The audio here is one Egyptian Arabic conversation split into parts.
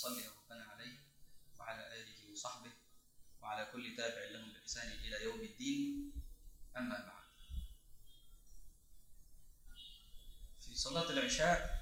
وصلي ربنا عليه وعلى آله وصحبه وعلى كل تابع لهم بإحسان إلى يوم الدين أما بعد في صلاة العشاء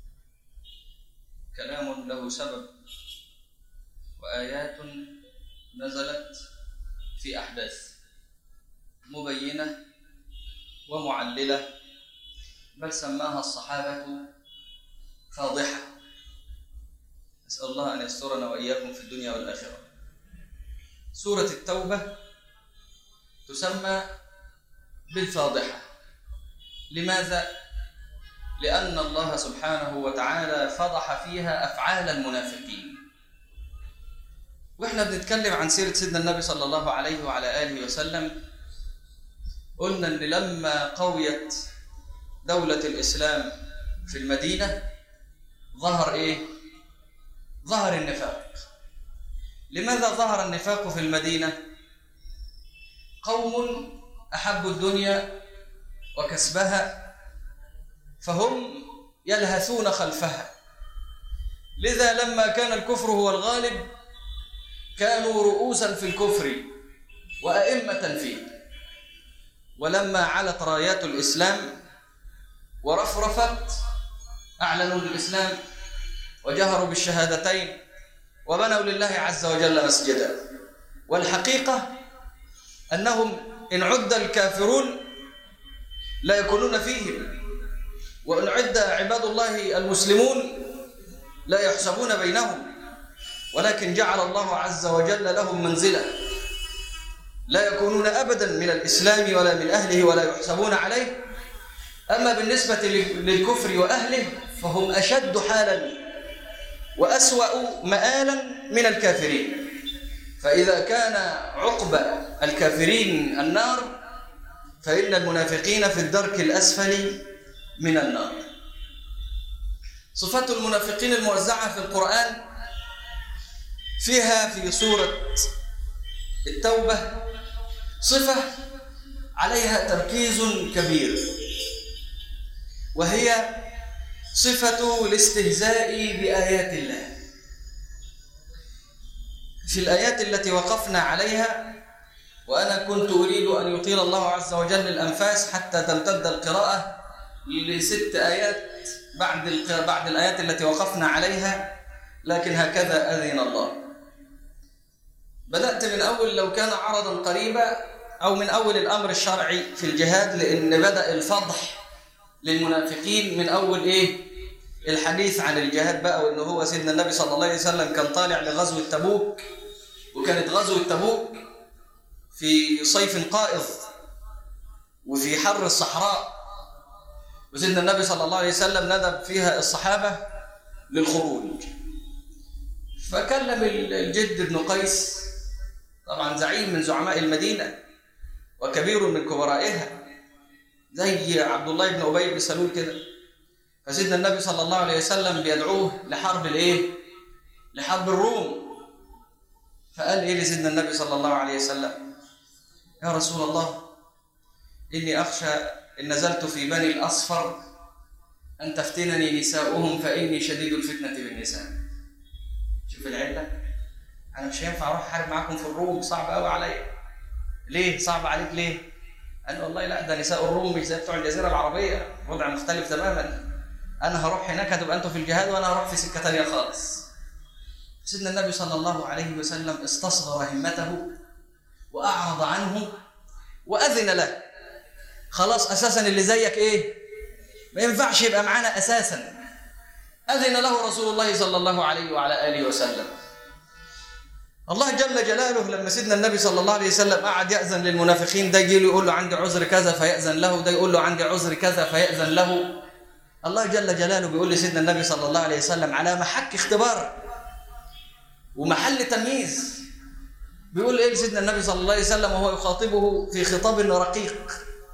كلام له سبب وآيات نزلت في أحداث مبينة ومعللة بل سماها الصحابة فاضحة نسأل الله أن يسترنا وإياكم في الدنيا والآخرة سورة التوبة تسمى بالفاضحة لماذا؟ لأن الله سبحانه وتعالى فضح فيها أفعال المنافقين وإحنا بنتكلم عن سيرة سيدنا النبي صلى الله عليه وعلى آله وسلم قلنا أن لما قويت دولة الإسلام في المدينة ظهر إيه؟ ظهر النفاق لماذا ظهر النفاق في المدينة؟ قوم أحبوا الدنيا وكسبها فهم يلهثون خلفها لذا لما كان الكفر هو الغالب كانوا رؤوسا في الكفر وأئمة فيه ولما علت رايات الإسلام ورفرفت أعلنوا الإسلام وجهروا بالشهادتين وبنوا لله عز وجل مسجدا والحقيقة أنهم إن عد الكافرون لا يكونون فيهم وإن عد عباد الله المسلمون لا يحسبون بينهم ولكن جعل الله عز وجل لهم منزلة لا يكونون أبدا من الإسلام ولا من أهله ولا يحسبون عليه أما بالنسبة للكفر وأهله فهم أشد حالا وأسوأ مآلا من الكافرين فإذا كان عقب الكافرين النار فإن المنافقين في الدرك الأسفل من النار صفات المنافقين الموزعة في القرآن فيها في سورة التوبة صفة عليها تركيز كبير وهي صفة الاستهزاء بآيات الله في الآيات التي وقفنا عليها وأنا كنت أريد أن يطيل الله عز وجل الأنفاس حتى تمتد القراءة لست آيات بعد بعد الآيات التي وقفنا عليها لكن هكذا أذن الله بدأت من أول لو كان عرضا قريبا أو من أول الأمر الشرعي في الجهاد لأن بدأ الفضح للمنافقين من أول إيه الحديث عن الجهاد بقى وإنه هو سيدنا النبي صلى الله عليه وسلم كان طالع لغزوة تبوك وكانت غزوة تبوك في صيف قائض وفي حر الصحراء وسيدنا النبي صلى الله عليه وسلم ندب فيها الصحابة للخروج فكلم الجد بن قيس طبعا زعيم من زعماء المدينة وكبير من كبرائها زي عبد الله بن أبي بن سلول كده فسيدنا النبي صلى الله عليه وسلم بيدعوه لحرب الايه لحرب الروم فقال ايه لسيدنا النبي صلى الله عليه وسلم يا رسول الله إني أخشى إن نزلت في بني الأصفر أن تفتنني نساؤهم فإني شديد الفتنة بالنساء شوف العلة أنا مش هينفع أروح أحارب معاكم في الروم صعب قوي عليا ليه صعب عليك ليه قال والله لا ده نساء الروم مش زي بتوع الجزيرة العربية وضع مختلف تماما أنا هروح هناك هتبقى أنتوا في الجهاد وأنا هروح في سكة تانية خالص سيدنا النبي صلى الله عليه وسلم استصغر همته وأعرض عنه وأذن له خلاص أساسا اللي زيك إيه ما ينفعش يبقى معانا أساسا أذن له رسول الله صلى الله عليه وعلى آله وسلم الله جل جلاله لما سيدنا النبي صلى الله عليه وسلم قعد يأذن للمنافقين ده يجي له يقول له عندي عذر كذا فيأذن له ده يقول له عندي عذر كذا فيأذن له الله جل جلاله بيقول لسيدنا النبي صلى الله عليه وسلم على محك اختبار ومحل تمييز بيقول ايه لسيدنا النبي صلى الله عليه وسلم وهو يخاطبه في خطاب رقيق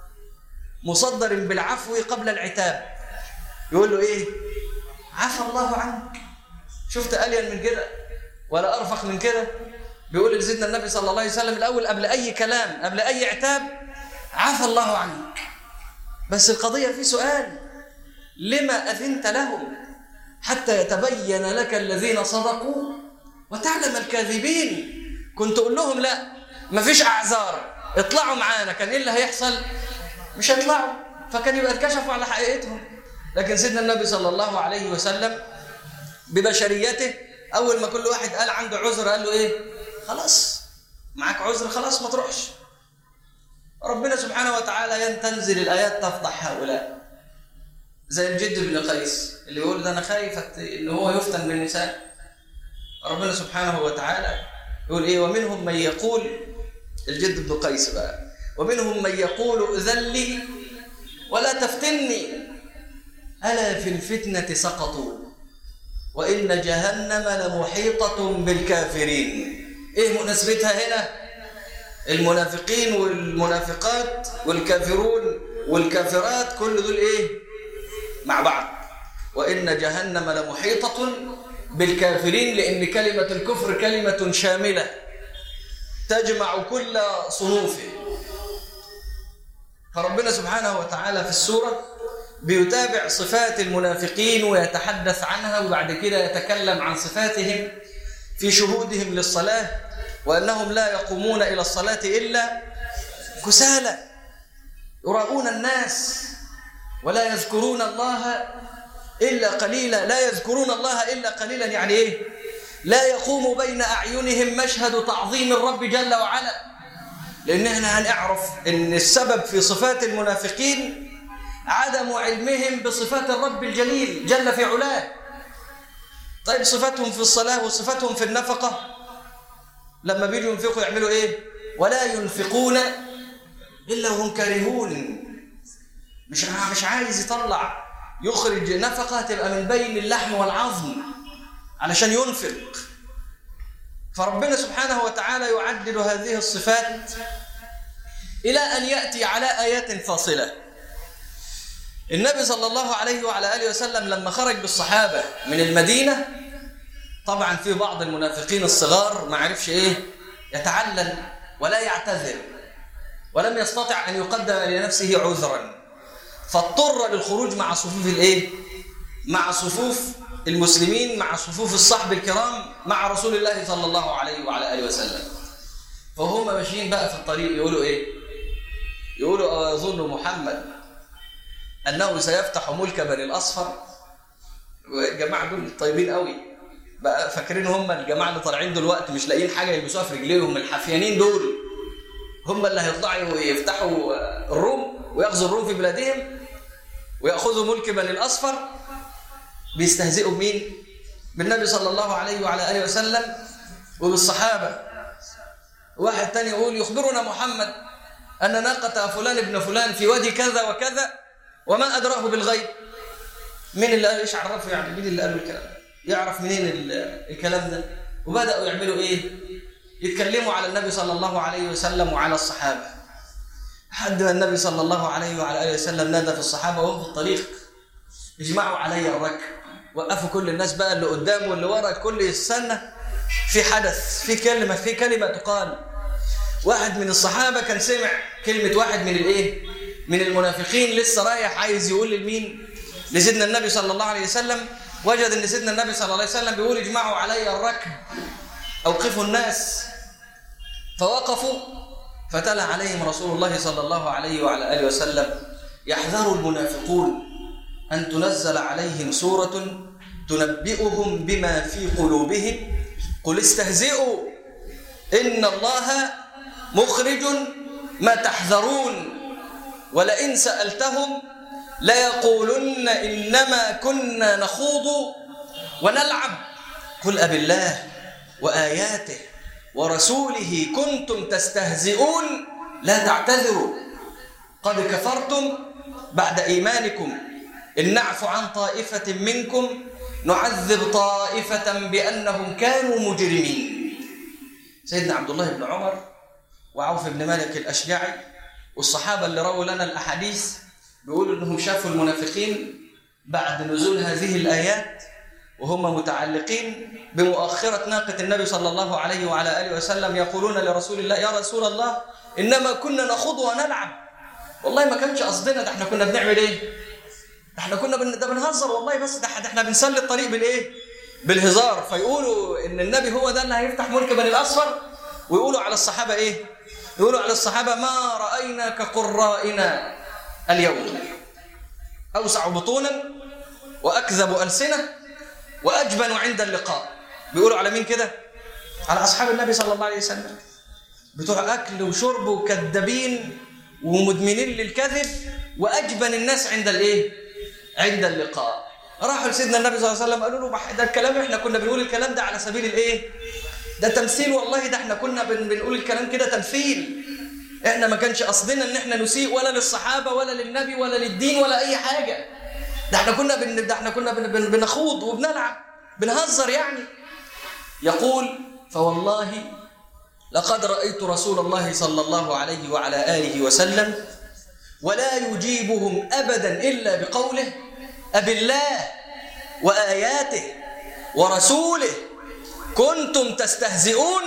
مصدر بالعفو قبل العتاب يقول له ايه عفى الله عنك شفت الين من كده ولا ارفق من كده بيقول لسيدنا النبي صلى الله عليه وسلم الاول قبل اي كلام قبل اي عتاب عفى الله عنك بس القضيه في سؤال لما اذنت لهم حتى يتبين لك الذين صدقوا وتعلم الكاذبين كنت اقول لهم لا مفيش اعذار اطلعوا معانا كان ايه اللي هيحصل مش هيطلعوا فكان يبقى اتكشفوا على حقيقتهم لكن سيدنا النبي صلى الله عليه وسلم ببشريته اول ما كل واحد قال عنده عذر قال له ايه خلاص معاك عذر خلاص ما تروحش ربنا سبحانه وتعالى تنزل الايات تفضح هؤلاء زي الجد بن قيس اللي يقول ده انا خايف ان هو يفتن بالنساء ربنا سبحانه وتعالى يقول ايه ومنهم من يقول الجد بن قيس بقى ومنهم من يقول ائذن لي ولا تفتني الا في الفتنه سقطوا وان جهنم لمحيطه بالكافرين ايه مناسبتها هنا المنافقين والمنافقات والكافرون والكافرات كل دول ايه مع بعض وان جهنم لمحيطه بالكافرين لان كلمه الكفر كلمه شامله تجمع كل صنوفه فربنا سبحانه وتعالى في السوره بيتابع صفات المنافقين ويتحدث عنها وبعد كده يتكلم عن صفاتهم في شهودهم للصلاه وانهم لا يقومون الى الصلاه الا كسالى يراؤون الناس ولا يذكرون الله الا قليلا لا يذكرون الله الا قليلا يعني ايه لا يقوم بين اعينهم مشهد تعظيم الرب جل وعلا لان احنا هنعرف ان السبب في صفات المنافقين عدم علمهم بصفات الرب الجليل جل في علاه طيب صفاتهم في الصلاه وصفاتهم في النفقه لما بيجوا ينفقوا يعملوا ايه ولا ينفقون الا وهم كارهون مش مش عايز يطلع يخرج نفقه تبقى من بين اللحم والعظم علشان ينفق فربنا سبحانه وتعالى يعدل هذه الصفات الى ان ياتي على ايات فاصله النبي صلى الله عليه وعلى اله وسلم لما خرج بالصحابه من المدينه طبعا في بعض المنافقين الصغار ما عرفش ايه يتعلل ولا يعتذر ولم يستطع ان يقدم لنفسه عذرا فاضطر للخروج مع صفوف الايه مع صفوف المسلمين مع صفوف الصحب الكرام مع رسول الله صلى الله عليه وعلى اله وسلم فهم ماشيين بقى في الطريق يقولوا ايه يقولوا يظن محمد انه سيفتح ملك بني الاصفر والجماعه دول طيبين قوي بقى فاكرين هم الجماعه اللي طالعين دلوقتي مش لاقيين حاجه يلبسوها في رجليهم الحفيانين دول هم اللي هيطلعوا ويفتحوا الروم وياخذوا الروم في بلادهم وياخذوا ملك بني الاصفر بيستهزئوا بمين؟ بالنبي صلى الله عليه وعلى اله وسلم وبالصحابه واحد تاني يقول يخبرنا محمد ان ناقه فلان ابن فلان في وادي كذا وكذا وما ادراه بالغيب مين اللي قال ايش عرفه يعني مين اللي قال الكلام يعرف منين الكلام ده وبداوا يعملوا ايه يتكلموا على النبي صلى الله عليه وسلم وعلى الصحابه لحد ما النبي صلى الله عليه وعلى اله وسلم نادى في الصحابه وهم في الطريق اجمعوا علي الركب وقفوا كل الناس بقى اللي قدام واللي ورا الكل يستنى في حدث في كلمه في كلمه تقال واحد من الصحابه كان سمع كلمه واحد من الايه من المنافقين لسه رايح عايز يقول لمين لسيدنا النبي صلى الله عليه وسلم وجد ان سيدنا النبي صلى الله عليه وسلم بيقول اجمعوا علي الركب اوقفوا الناس فوقفوا فتلا عليهم رسول الله صلى الله عليه وعلى اله وسلم يحذر المنافقون ان تنزل عليهم سوره تنبئهم بما في قلوبهم قل استهزئوا ان الله مخرج ما تحذرون ولئن سالتهم ليقولن انما كنا نخوض ونلعب قل ابي الله واياته ورسوله كنتم تستهزئون لا تعتذروا قد كفرتم بعد ايمانكم ان نعفو عن طائفه منكم نعذب طائفه بانهم كانوا مجرمين سيدنا عبد الله بن عمر وعوف بن مالك الاشجعي والصحابه اللي رووا لنا الاحاديث بيقولوا انهم شافوا المنافقين بعد نزول هذه الايات وهم متعلقين بمؤخرة ناقة النبي صلى الله عليه وعلى آله وسلم يقولون لرسول الله يا رسول الله إنما كنا نخوض ونلعب والله ما كانش قصدنا ده احنا كنا بنعمل ايه احنا كنا بن... ده بنهزر والله بس ده احنا بنسلي الطريق بالايه بالهزار فيقولوا ان النبي هو ده اللي هيفتح ملك بني الاصفر ويقولوا على الصحابه ايه يقولوا على الصحابه ما راينا كقرائنا اليوم اوسع بطونا واكذب السنه واجبن عند اللقاء بيقولوا على مين كده على اصحاب النبي صلى الله عليه وسلم بتوع اكل وشرب وكذابين ومدمنين للكذب واجبن الناس عند الايه عند اللقاء راحوا لسيدنا النبي صلى الله عليه وسلم قالوا له ده الكلام احنا كنا بنقول الكلام ده على سبيل الايه ده تمثيل والله ده احنا كنا بن بنقول الكلام كده تمثيل احنا ما كانش قصدنا ان احنا نسيء ولا للصحابه ولا للنبي ولا للدين ولا اي حاجه ده احنا كنا بن ده احنا كنا بن بن بنخوض وبنلعب بنهزر يعني يقول فوالله لقد رايت رسول الله صلى الله عليه وعلى اله وسلم ولا يجيبهم ابدا الا بقوله أب الله وآياته ورسوله كنتم تستهزئون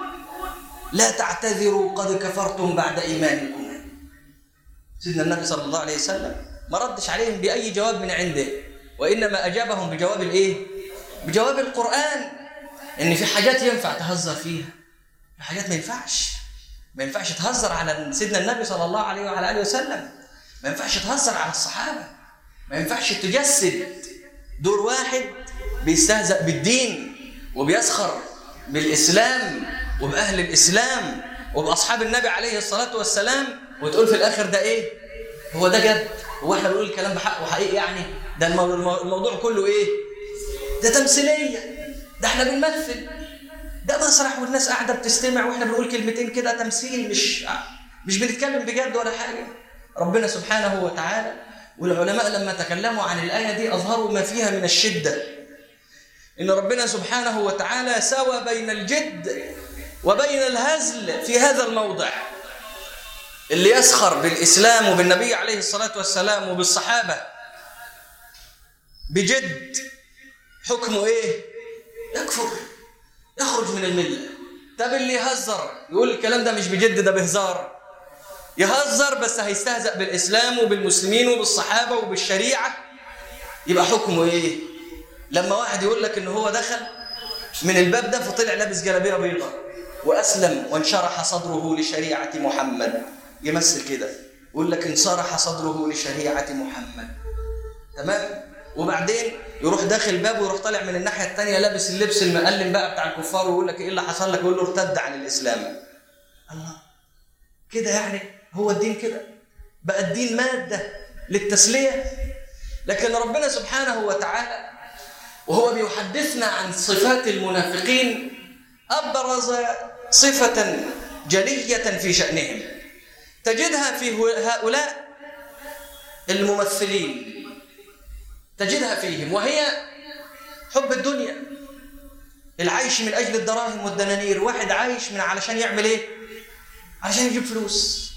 لا تعتذروا قد كفرتم بعد إيمانكم سيدنا النبي صلى الله عليه وسلم ما ردش عليهم بأي جواب من عنده وإنما أجابهم بجواب الإيه؟ بجواب القرآن إن في حاجات ينفع تهزر فيها في حاجات ما ينفعش ما ينفعش تهزر على سيدنا النبي صلى الله عليه وعلى آله وسلم ما ينفعش تهزر على الصحابة ما ينفعش تجسد دور واحد بيستهزأ بالدين وبيسخر بالإسلام وبأهل الإسلام وبأصحاب النبي عليه الصلاة والسلام وتقول في الآخر ده إيه؟ هو ده جد؟ هو إحنا بنقول الكلام بحق وحقيقي يعني؟ ده الموضوع كله إيه؟ ده تمثيلية ده إحنا بنمثل ده مسرح والناس قاعدة بتستمع وإحنا بنقول كلمتين كده تمثيل مش مش بنتكلم بجد ولا حاجة ربنا سبحانه وتعالى والعلماء لما تكلموا عن الآية دي أظهروا ما فيها من الشدة إن ربنا سبحانه وتعالى سوى بين الجد وبين الهزل في هذا الموضع اللي يسخر بالإسلام وبالنبي عليه الصلاة والسلام وبالصحابة بجد حكمه إيه؟ يكفر يخرج من الملة طب اللي يهزر يقول الكلام ده مش بجد ده بهزار يهزر بس هيستهزأ بالإسلام وبالمسلمين وبالصحابة وبالشريعة يبقى حكمه إيه؟ لما واحد يقول لك إن هو دخل من الباب ده فطلع لابس جلابية بيضة وأسلم وانشرح صدره لشريعة محمد يمثل كده يقول لك انشرح صدره لشريعة محمد تمام؟ وبعدين يروح داخل باب ويروح طالع من الناحية الثانية لابس اللبس المقلم بقى بتاع الكفار ويقول لك إيه اللي حصل لك؟ يقول له ارتد عن الإسلام الله كده يعني هو الدين كده بقى الدين مادة للتسلية لكن ربنا سبحانه وتعالى وهو بيحدثنا عن صفات المنافقين أبرز صفة جلية في شأنهم تجدها في هؤلاء الممثلين تجدها فيهم وهي حب الدنيا العيش من أجل الدراهم والدنانير واحد عايش من علشان يعمل إيه؟ علشان يجيب فلوس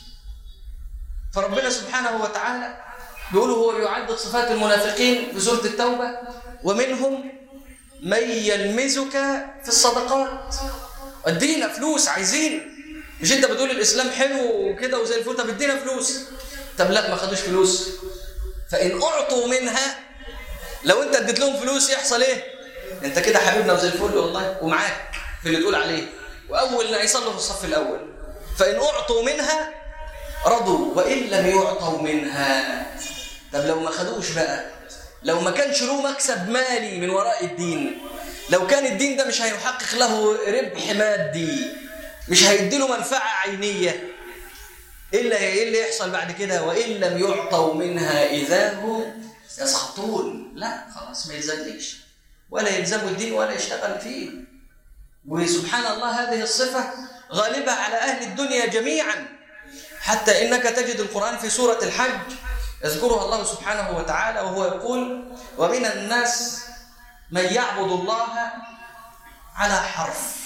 فربنا سبحانه وتعالى بيقول هو بيعدد صفات المنافقين في سورة التوبة ومنهم من يلمزك في الصدقات ادينا فلوس عايزين مش انت بتقول الاسلام حلو وكده وزي الفل طب ادينا فلوس طب لا ما خدوش فلوس فان اعطوا منها لو انت اديت لهم فلوس يحصل ايه انت كده حبيبنا وزي الفل والله ومعاك في اللي تقول عليه واول ما يصلوا في الصف الاول فان اعطوا منها رضوا وان لم يعطوا منها طب لو ما خدوش بقى لو ما كانش له مكسب مالي من وراء الدين لو كان الدين ده مش هيحقق له ربح مادي مش هيدي له منفعة عينية إلا إيه اللي يحصل بعد كده وإن لم يعطوا منها إذا هم يسخطون لا خلاص ما يلزمنيش ولا يلزموا الدين ولا يشتغل فيه وسبحان الله هذه الصفة غالبة على أهل الدنيا جميعا حتى إنك تجد القرآن في سورة الحج يذكرها الله سبحانه وتعالى وهو يقول ومن الناس من يعبد الله على حرف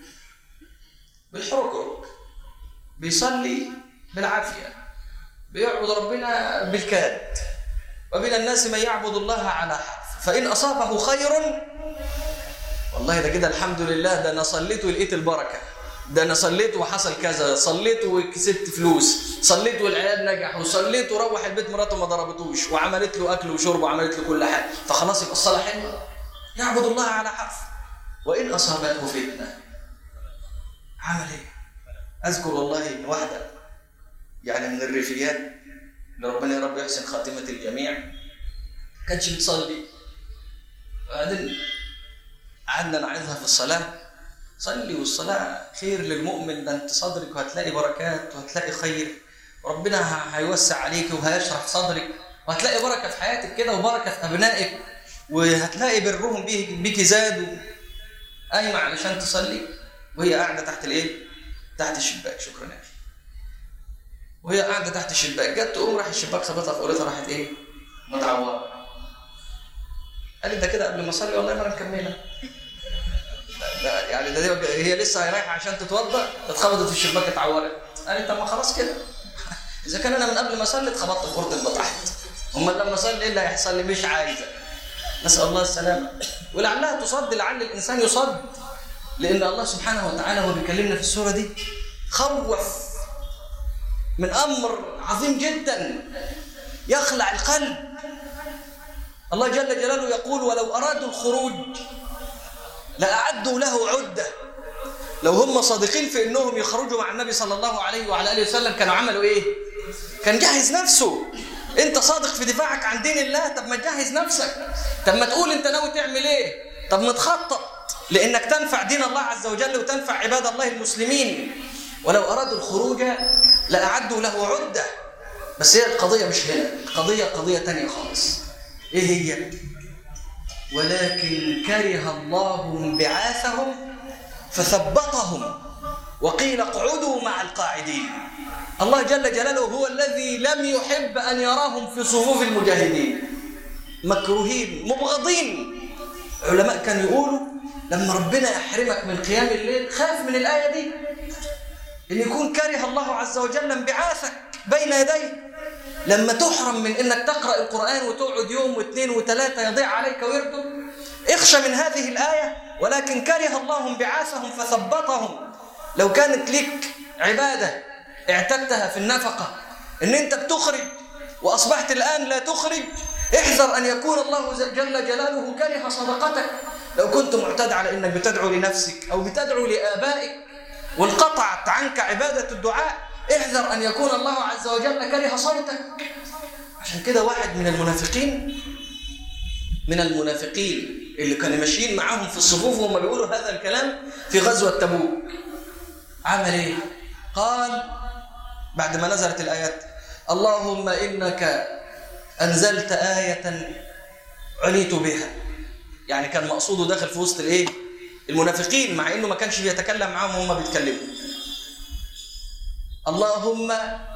بالحركرك بيصلي بالعافية بيعبد ربنا بالكاد ومن الناس من يعبد الله على حرف فإن أصابه خير والله ده كده الحمد لله ده أنا صليت ولقيت البركة ده انا صليت وحصل كذا صليت وكسبت فلوس صليت والعيال نجحوا صليت وروح البيت مراته ما ضربتوش وعملت له اكل وشرب وعملت له كل حاجه فخلاص يبقى الصلاه حلوه يعبد الله على حرف وان اصابته فتنه عمل ايه اذكر والله واحده يعني من الريفيات اللي ربنا يا رب يحسن خاتمه الجميع كانتش بتصلي وبعدين قعدنا نعظها في الصلاه صلي والصلاة خير للمؤمن ده انت صدرك وهتلاقي بركات وهتلاقي خير وربنا هيوسع عليك وهيشرح صدرك وهتلاقي بركة في حياتك كده وبركة في أبنائك وهتلاقي برهم بيك, بيك زاد قايمة علشان تصلي وهي قاعدة تحت الإيه؟ تحت الشباك شكرا يا أخي وهي قاعدة تحت الشباك جت تقوم راح الشباك خبطها في قولتها راحت إيه؟ متعورة قالت ده كده قبل ما أصلي والله ما أنا مكملة يعني ده هي لسه رايحه عشان تتوضا اتخبطت في الشباك اتعورت قالت طب ما خلاص كده اذا كان انا من قبل ما اصلي اتخبطت في غرفه تحت امال لما اصلي ايه اللي هيحصل لي مش عايزه نسال الله السلامه ولعلها تصد لعل الانسان يصد لان الله سبحانه وتعالى وهو بيكلمنا في السوره دي خوف من امر عظيم جدا يخلع القلب الله جل جلاله يقول ولو ارادوا الخروج لأعدوا له عدة لو هم صادقين في انهم يخرجوا مع النبي صلى الله عليه وعلى اله وسلم كانوا عملوا ايه كان جهز نفسه انت صادق في دفاعك عن دين الله طب ما تجهز نفسك طب ما تقول انت ناوي تعمل ايه طب ما تخطط لانك تنفع دين الله عز وجل وتنفع عباد الله المسلمين ولو ارادوا الخروج لاعدوا له عده بس هي القضيه مش هنا القضيه قضيه تانية خالص ايه هي ولكن كره الله انبعاثهم فثبطهم وقيل اقعدوا مع القاعدين الله جل جلاله هو الذي لم يحب أن يراهم في صفوف المجاهدين مكروهين مبغضين علماء كانوا يقولوا لما ربنا يحرمك من قيام الليل خاف من الآية دي إن يكون كره الله عز وجل انبعاثك بين يديه لما تحرم من انك تقرا القران وتقعد يوم واثنين وثلاثه يضيع عليك ورده اخشى من هذه الايه ولكن كره الله انبعاثهم فثبطهم لو كانت لك عباده اعتدتها في النفقه ان انت بتخرج واصبحت الان لا تخرج احذر ان يكون الله جل جلاله كره صدقتك لو كنت معتاد على انك بتدعو لنفسك او بتدعو لابائك وانقطعت عنك عباده الدعاء احذر أن يكون الله عز وجل كره صوتك عشان كده واحد من المنافقين من المنافقين اللي كانوا ماشيين معاهم في الصفوف وهم بيقولوا هذا الكلام في غزوة تبوك عمل ايه؟ قال بعد ما نزلت الآيات اللهم إنك أنزلت آية عليت بها يعني كان مقصوده داخل في وسط الايه؟ المنافقين مع انه ما كانش بيتكلم معاهم وهم بيتكلموا اللهم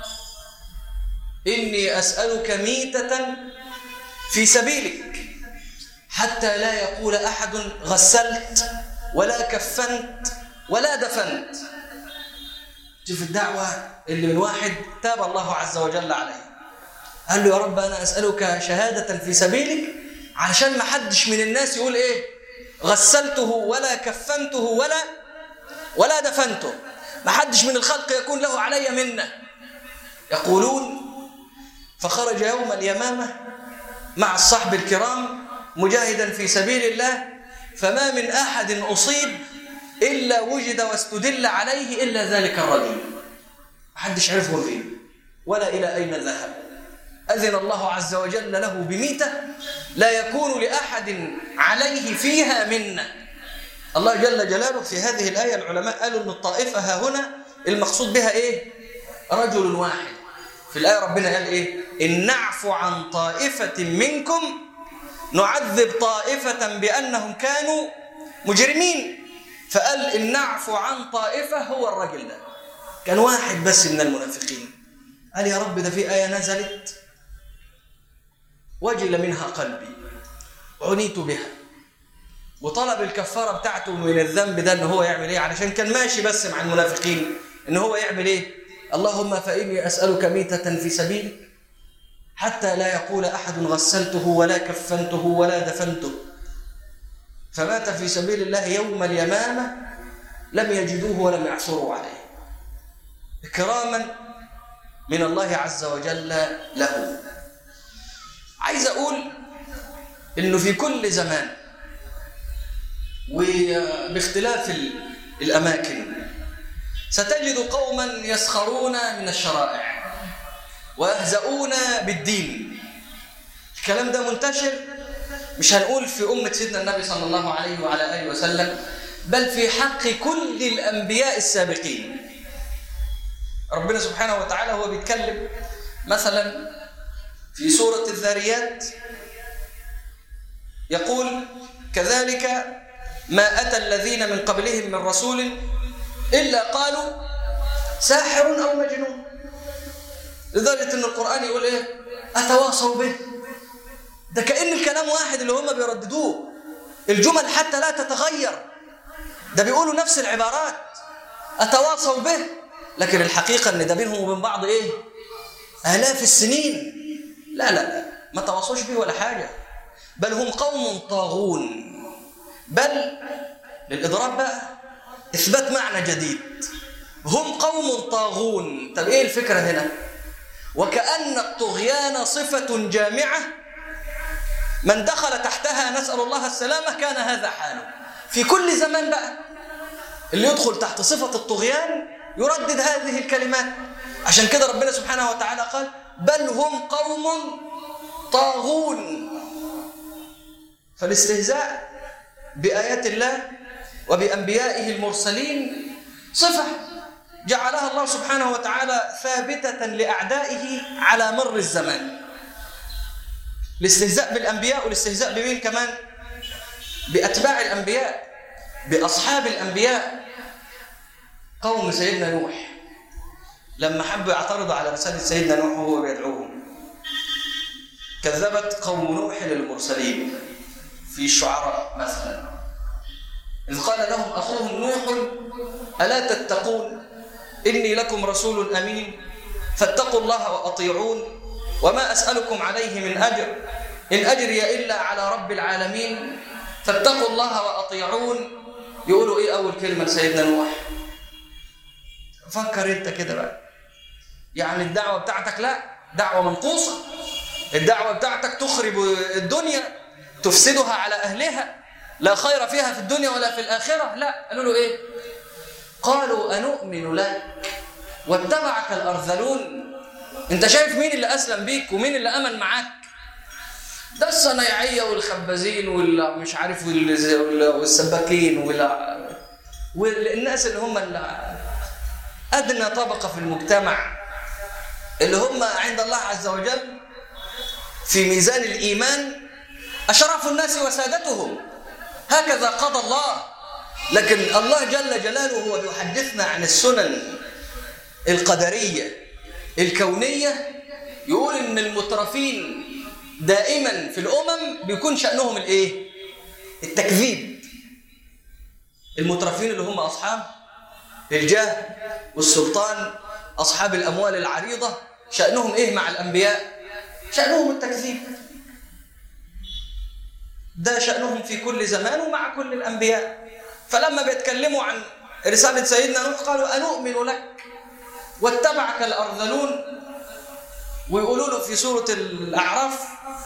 إني أسألك ميتة في سبيلك حتى لا يقول أحد غسلت ولا كفنت ولا دفنت شوف الدعوة اللي من واحد تاب الله عز وجل عليه قال له يا رب أنا أسألك شهادة في سبيلك علشان ما حدش من الناس يقول إيه غسلته ولا كفنته ولا ولا دفنته ما حدش من الخلق يكون له علي منه يقولون فخرج يوم اليمامة مع الصحب الكرام مجاهدا في سبيل الله فما من أحد أصيب إلا وجد واستدل عليه إلا ذلك الرجل ما حدش عرفه فين ولا إلى أين ذهب أذن الله عز وجل له بميتة لا يكون لأحد عليه فيها منه الله جل جلاله في هذه الآية العلماء قالوا أن الطائفة ها هنا المقصود بها إيه؟ رجل واحد في الآية ربنا قال إيه؟ إن نعفو عن طائفة منكم نعذب طائفة بأنهم كانوا مجرمين فقال إن نعفو عن طائفة هو الرجل ده كان واحد بس من المنافقين قال يا رب ده في آية نزلت وجل منها قلبي عنيت بها وطلب الكفاره بتاعته من الذنب ده ان هو يعمل ايه علشان كان ماشي بس مع المنافقين ان هو يعمل ايه اللهم فاني اسالك ميته في سبيلك حتى لا يقول احد غسلته ولا كفنته ولا دفنته فمات في سبيل الله يوم اليمامه لم يجدوه ولم يعثروا عليه إكراما من الله عز وجل له عايز أقول إنه في كل زمان وباختلاف الأماكن ستجد قوما يسخرون من الشرائع ويهزؤون بالدين الكلام ده منتشر مش هنقول في أمة سيدنا النبي صلى الله عليه وعلى آله وسلم بل في حق كل الأنبياء السابقين ربنا سبحانه وتعالى هو بيتكلم مثلا في سورة الذاريات يقول كذلك ما أتى الذين من قبلهم من رسول إلا قالوا ساحر أو مجنون لدرجة أن القرآن يقول إيه أتواصوا به ده كأن الكلام واحد اللي هم بيرددوه الجمل حتى لا تتغير ده بيقولوا نفس العبارات أتواصوا به لكن الحقيقة أن ده بينهم وبين بعض إيه آلاف السنين لا لا لا ما تواصوش به ولا حاجة بل هم قوم طاغون بل للإضراب بقى إثبات معنى جديد هم قوم طاغون طب إيه الفكرة هنا وكأن الطغيان صفة جامعة من دخل تحتها نسأل الله السلامة كان هذا حاله في كل زمان بقى اللي يدخل تحت صفة الطغيان يردد هذه الكلمات عشان كده ربنا سبحانه وتعالى قال بل هم قوم طاغون فالاستهزاء بآيات الله وبأنبيائه المرسلين صفة جعلها الله سبحانه وتعالى ثابتة لأعدائه على مر الزمان الاستهزاء بالأنبياء والاستهزاء بمين كمان بأتباع الأنبياء بأصحاب الأنبياء قوم سيدنا نوح لما حبوا يعترضوا على رسالة سيدنا نوح وهو بيدعوهم كذبت قوم نوح للمرسلين في الشعراء مثلا إذ قال لهم أخوهم نوح ألا تتقون إني لكم رسول أمين فاتقوا الله وأطيعون وما أسألكم عليه من أجر إن أجري إلا على رب العالمين فاتقوا الله وأطيعون يقولوا إيه أول كلمة لسيدنا نوح فكر أنت كده بقى يعني الدعوة بتاعتك لا دعوة منقوصة الدعوة بتاعتك تخرب الدنيا تفسدها على أهلها لا خير فيها في الدنيا ولا في الآخرة لا قالوا له إيه قالوا أنؤمن لك واتبعك الأرذلون أنت شايف مين اللي أسلم بيك ومين اللي أمن معاك ده الصنايعية والخبازين والمش عارف والسباكين والناس اللي هم اللي أدنى طبقة في المجتمع اللي هم عند الله عز وجل في ميزان الإيمان أشراف الناس وسادتهم هكذا قضى الله لكن الله جل جلاله هو بيحدثنا عن السنن القدرية الكونية يقول إن المترفين دائما في الأمم بيكون شأنهم الإيه؟ التكذيب المترفين اللي هم أصحاب الجاه والسلطان أصحاب الأموال العريضة شأنهم إيه مع الأنبياء؟ شأنهم التكذيب ده شأنهم في كل زمان ومع كل الأنبياء فلما بيتكلموا عن رسالة سيدنا نوح قالوا أنؤمن لك واتبعك الأرذلون ويقولوا له في سورة الأعراف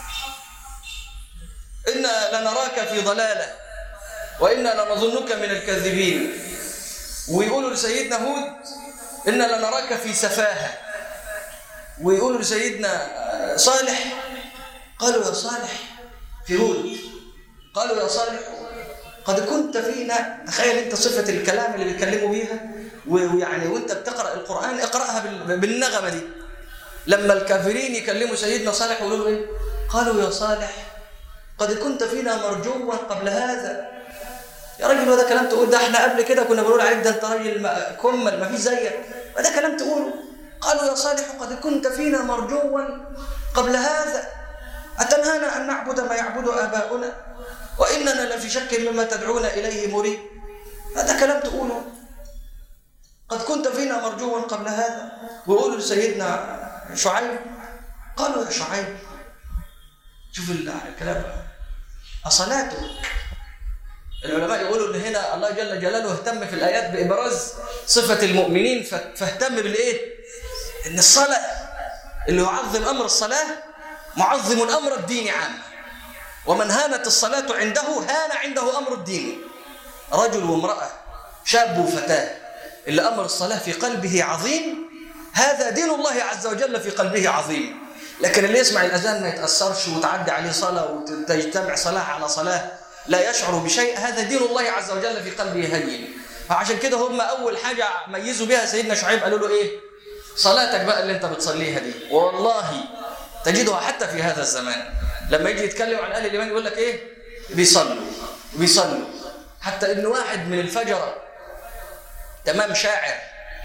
إنا لنراك في ضلالة وإنا لنظنك من الكاذبين ويقولوا لسيدنا هود إنا لنراك في سفاهة ويقولوا لسيدنا صالح قالوا يا صالح في هود قالوا يا صالح قد كنت فينا تخيل انت صفة الكلام اللي بيتكلموا بيها ويعني وانت بتقرأ القرآن اقرأها بالنغمة دي لما الكافرين يكلموا سيدنا صالح يقولوا له ايه قالوا يا صالح قد كنت فينا مرجوا قبل هذا يا راجل هو ده كلام تقول ده احنا قبل كده كنا بنقول عليك ده انت راجل كمل ما فيش زيك ما ده كلام تقوله قالوا يا صالح قد كنت فينا مرجوا قبل هذا أتنهانا أن نعبد ما يعبد آباؤنا وإننا لفي شك مما تدعون إليه مريب هذا كلام تقوله قد كنت فينا مرجوا قبل هذا ويقولوا لسيدنا شعيب قالوا يا شعيب شوف الكلام أصلاتك العلماء يقولوا ان هنا الله جل جلاله اهتم في الآيات بإبراز صفة المؤمنين فاهتم بالإيه؟ إن الصلاة اللي يعظم أمر الصلاة معظم أمر الدين عامة ومن هانت الصلاة عنده هان عنده أمر الدين رجل وامرأة شاب وفتاة اللي أمر الصلاة في قلبه عظيم هذا دين الله عز وجل في قلبه عظيم لكن اللي يسمع الأذان ما يتأثرش وتعدي عليه صلاة وتجتمع صلاة على صلاة لا يشعر بشيء هذا دين الله عز وجل في قلبه هين فعشان كده هم أول حاجة ميزوا بها سيدنا شعيب قالوا له إيه صلاتك بقى اللي أنت بتصليها دي والله تجدها حتى في هذا الزمان لما يجي يتكلم عن أهل الإيمان يقول لك إيه بيصلوا بيصلوا حتى إن واحد من الفجرة تمام شاعر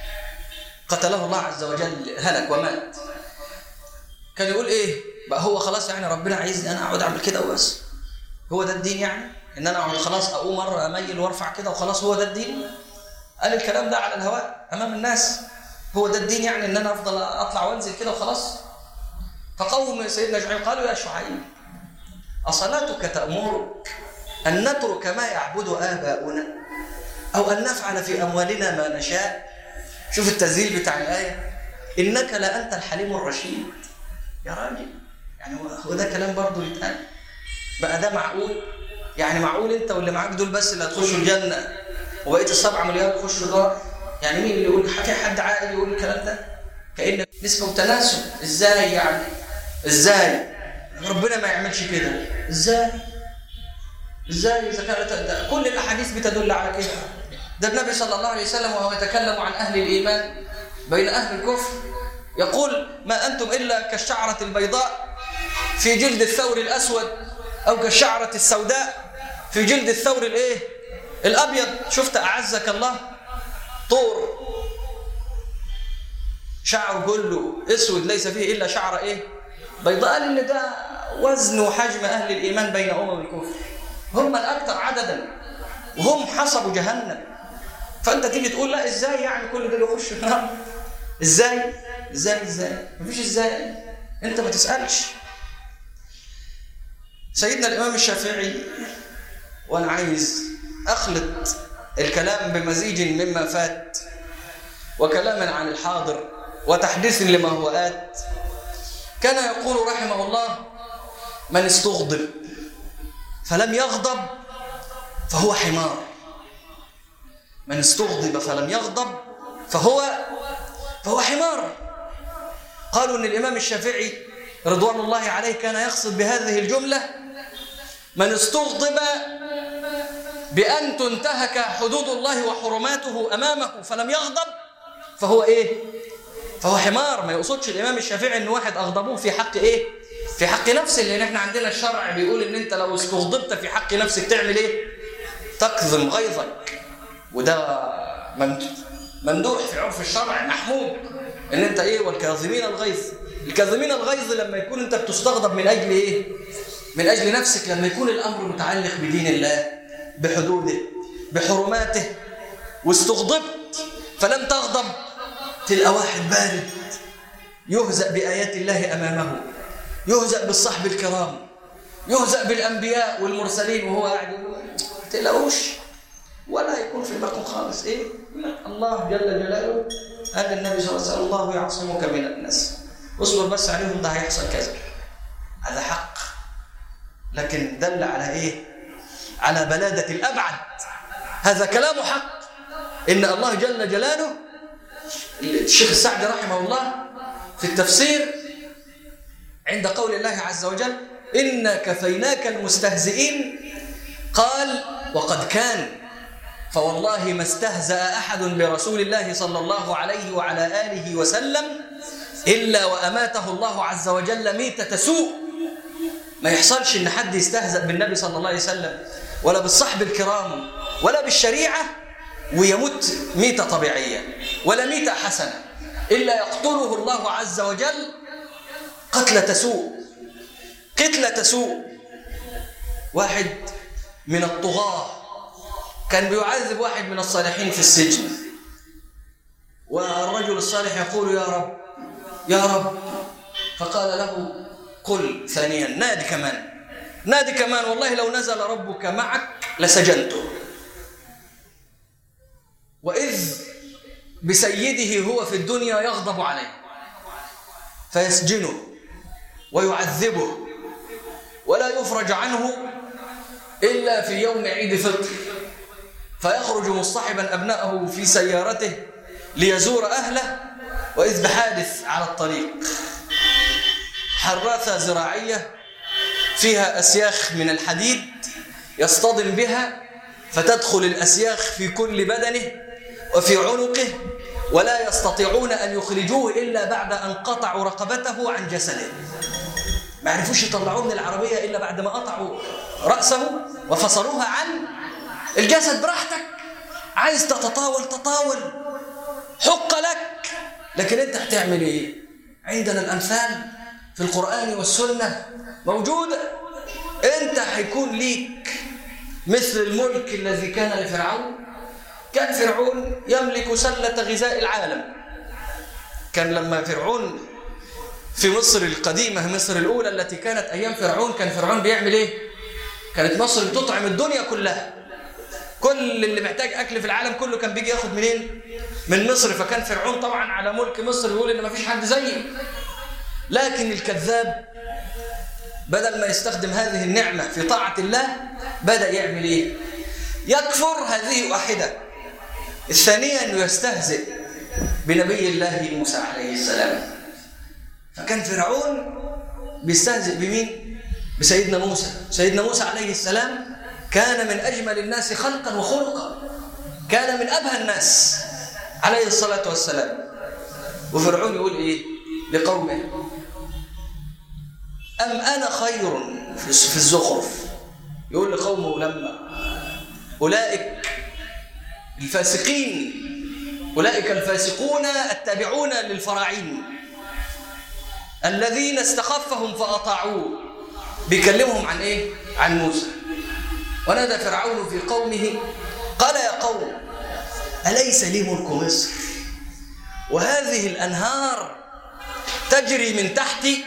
قتله الله عز وجل هلك ومات كان يقول ايه بقى هو خلاص يعني ربنا عايزني انا اقعد اعمل كده وبس هو ده الدين يعني ان انا اقعد خلاص اقوم مره اميل وارفع كده وخلاص هو ده الدين قال الكلام ده على الهواء امام الناس هو ده الدين يعني ان انا افضل اطلع وانزل كده وخلاص فقوم سيدنا شعيب قالوا يا شعيب اصلاتك تامرك ان نترك ما يعبد اباؤنا او ان نفعل في اموالنا ما نشاء شوف التذليل بتاع الايه انك لانت الحليم الرشيد يا راجل يعني هو ده كلام برضه يتقال بقى ده معقول يعني معقول انت واللي معاك دول بس اللي هتخشوا الجنه وبقيه السبعة مليار يخشوا النار يعني مين اللي يقول في حد عاقل يقول الكلام ده كأن نسبة وتناسب ازاي يعني ازاي ربنا ما يعملش كده ازاي ازاي اذا كانت كل الاحاديث بتدل على كده ده النبي صلى الله عليه وسلم وهو يتكلم عن اهل الايمان بين اهل الكفر يقول ما أنتم إلا كالشعرة البيضاء في جلد الثور الأسود أو كالشعرة السوداء في جلد الثور الإيه؟ الأبيض شفت أعزك الله طور شعره كله اسود ليس فيه الا شعر ايه بيضاء قال ان ده وزن وحجم اهل الايمان بين امم الكفر هم الاكثر عددا وهم حصبوا جهنم فانت تيجي تقول لا ازاي يعني كل دول يخشوا النار ازاي ازاي ازاي مفيش ازاي انت ما تسالش سيدنا الامام الشافعي وانا عايز اخلط الكلام بمزيج مما فات وكلام عن الحاضر وتحديث لما هو آت كان يقول رحمه الله من استغضب فلم يغضب فهو حمار من استغضب فلم يغضب فهو فهو حمار قالوا ان الامام الشافعي رضوان الله عليه كان يقصد بهذه الجمله من استغضب بان تنتهك حدود الله وحرماته امامه فلم يغضب فهو ايه فهو حمار ما يقصدش الامام الشافعي ان واحد اغضبوه في حق ايه في حق نفسه لان احنا عندنا الشرع بيقول ان انت لو استغضبت في حق نفسك تعمل ايه تكظم غيظك وده ممدوح في عرف الشرع محمود ان انت ايه والكاظمين الغيظ الكاظمين الغيظ لما يكون انت بتستغضب من اجل ايه من اجل نفسك لما يكون الامر متعلق بدين الله بحدوده بحرماته واستغضبت فلم تغضب تلقى واحد بارد يهزأ بآيات الله أمامه يهزأ بالصحب الكرام يهزأ بالأنبياء والمرسلين وهو قاعد يقول تلاقوش ولا يكون في بالكم خالص إيه الله جل جلاله قال النبي صلى الله عليه وسلم الله يعصمك من الناس اصبر بس عليهم ده هيحصل كذا هذا حق لكن دل على إيه على بلادة الأبعد هذا كلام حق إن الله جل جلاله الشيخ السعدي رحمه الله في التفسير عند قول الله عز وجل إنا كفيناك المستهزئين قال وقد كان فوالله ما استهزأ أحد برسول الله صلى الله عليه وعلى آله وسلم إلا وأماته الله عز وجل ميتة سوء ما يحصلش إن حد يستهزأ بالنبي صلى الله عليه وسلم ولا بالصحب الكرام ولا بالشريعة ويموت ميتة طبيعية ولا ميتة حسنة إلا يقتله الله عز وجل قتلة سوء قتلة سوء واحد من الطغاة كان بيعذب واحد من الصالحين في السجن والرجل الصالح يقول يا رب يا رب فقال له قل ثانيا نادي كمان نادي كمان والله لو نزل ربك معك لسجنته بسيده هو في الدنيا يغضب عليه فيسجنه ويعذبه ولا يفرج عنه إلا في يوم عيد فطر فيخرج مصطحبا أبنائه في سيارته ليزور أهله وإذ بحادث على الطريق حراثة زراعية فيها أسياخ من الحديد يصطدم بها فتدخل الأسياخ في كل بدنه وفي عنقه ولا يستطيعون أن يخرجوه إلا بعد أن قطعوا رقبته عن جسده ما عرفوش يطلعوه من العربية إلا بعد ما قطعوا رأسه وفصلوها عن الجسد براحتك عايز تتطاول تطاول حق لك لكن انت هتعمل ايه عندنا الامثال في القران والسنه موجوده انت هيكون ليك مثل الملك الذي كان لفرعون كان فرعون يملك سله غذاء العالم كان لما فرعون في مصر القديمه مصر الاولى التي كانت ايام فرعون كان فرعون بيعمل ايه كانت مصر بتطعم الدنيا كلها كل اللي محتاج اكل في العالم كله كان بيجي ياخد منين من مصر فكان فرعون طبعا على ملك مصر يقول ان مفيش حد زيه لكن الكذاب بدل ما يستخدم هذه النعمه في طاعه الله بدا يعمل ايه يكفر هذه واحده الثانيه انه يستهزئ بنبي الله موسى عليه السلام فكان فرعون بيستهزئ بمين بسيدنا موسى سيدنا موسى عليه السلام كان من أجمل الناس خلقا وخلقا كان من أبهى الناس عليه الصلاة والسلام وفرعون يقول إيه لقومه أم أنا خير في الزخرف يقول لقومه لما أولئك الفاسقين أولئك الفاسقون التابعون للفراعين الذين استخفهم فأطاعوه بيكلمهم عن إيه؟ عن موسى ونادى فرعون في قومه قال يا قوم أليس لي ملك مصر وهذه الأنهار تجري من تحتي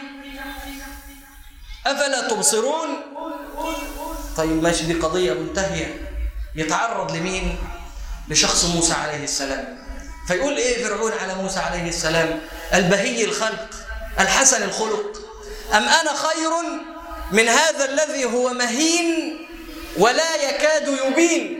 أفلا تبصرون طيب ماشي دي قضية منتهية يتعرض لمين لشخص موسى عليه السلام فيقول ايه فرعون على موسى عليه السلام البهي الخلق الحسن الخلق أم أنا خير من هذا الذي هو مهين ولا يكاد يبين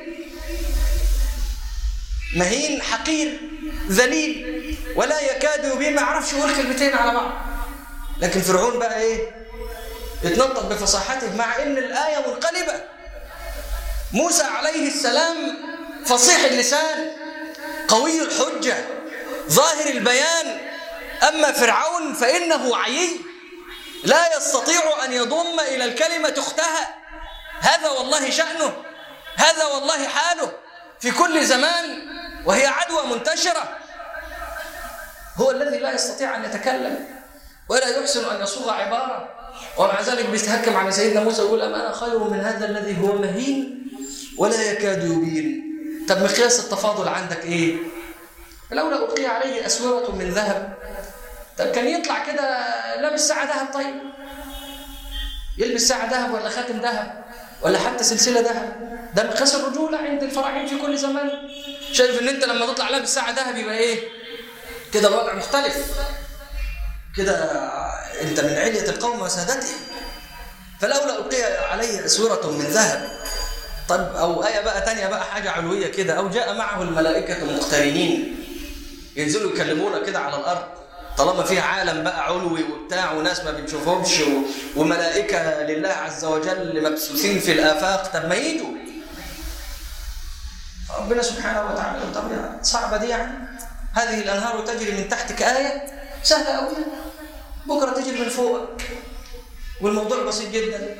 مهين حقير ذليل ولا يكاد يبين ما يعرفش يقول كلمتين على بعض لكن فرعون بقى ايه يتنطط بفصاحته مع ان الايه منقلبه موسى عليه السلام فصيح اللسان قوي الحجه ظاهر البيان اما فرعون فانه عيي لا يستطيع ان يضم الى الكلمه اختها هذا والله شأنه هذا والله حاله في كل زمان وهي عدوى منتشرة هو الذي لا يستطيع أن يتكلم ولا يحسن أن يصوغ عبارة ومع ذلك بيتهكم على سيدنا موسى يقول أم أنا خير من هذا الذي هو مهين ولا يكاد يبين طب مقياس التفاضل عندك إيه؟ لولا ألقي عليه أسورة من ذهب طب كان يطلع كده لابس ساعة ذهب طيب يلبس ساعة ذهب ولا خاتم ذهب ولا حتى سلسلة ذهب ده مقياس الرجولة عند الفراعين في كل زمان شايف ان انت لما تطلع لابس ساعة ذهب يبقى ايه كده الوضع مختلف كده انت من علية القوم وسادتهم فلولا ألقي عليه أسورة من ذهب طب أو آية بقى تانية بقى حاجة علوية كده أو جاء معه الملائكة مقترنين ينزلوا يكلمونا كده على الأرض طالما فيها عالم بقى علوي وبتاع وناس ما بنشوفهمش وملائكة لله عز وجل مبثوثين في الآفاق طب ما يجوا ربنا سبحانه وتعالى طب صعبة دي يعني هذه الأنهار تجري من تحتك آية سهلة أوي بكرة تجري من فوقك والموضوع بسيط جدا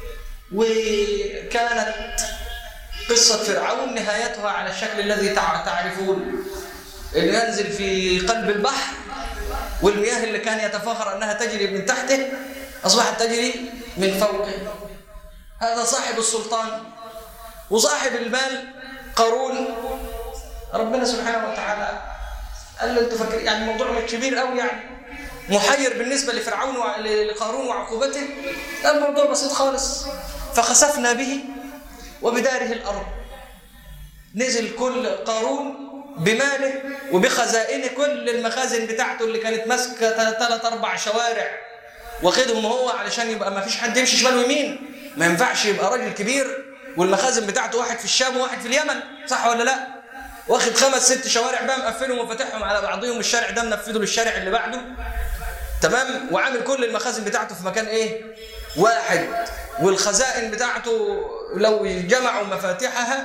وكانت قصة فرعون نهايتها على الشكل الذي تعرفون انه ينزل في قلب البحر والمياه اللي كان يتفاخر انها تجري من تحته اصبحت تجري من فوقه هذا صاحب السلطان وصاحب المال قارون ربنا سبحانه وتعالى قال له انتوا فاكرين يعني الموضوع مش كبير قوي يعني محير بالنسبه لفرعون ولقارون وعقوبته لا الموضوع بسيط خالص فخسفنا به وبداره الارض نزل كل قارون بماله وبخزائنه كل المخازن بتاعته اللي كانت ماسكه ثلاث اربع شوارع واخدهم هو علشان يبقى ما فيش حد يمشي شمال ويمين ما ينفعش يبقى راجل كبير والمخازن بتاعته واحد في الشام وواحد في اليمن صح ولا لا واخد خمس ست شوارع بقى مقفلهم وفاتحهم على بعضهم الشارع ده منفذه للشارع اللي بعده تمام وعامل كل المخازن بتاعته في مكان ايه واحد والخزائن بتاعته لو جمعوا مفاتيحها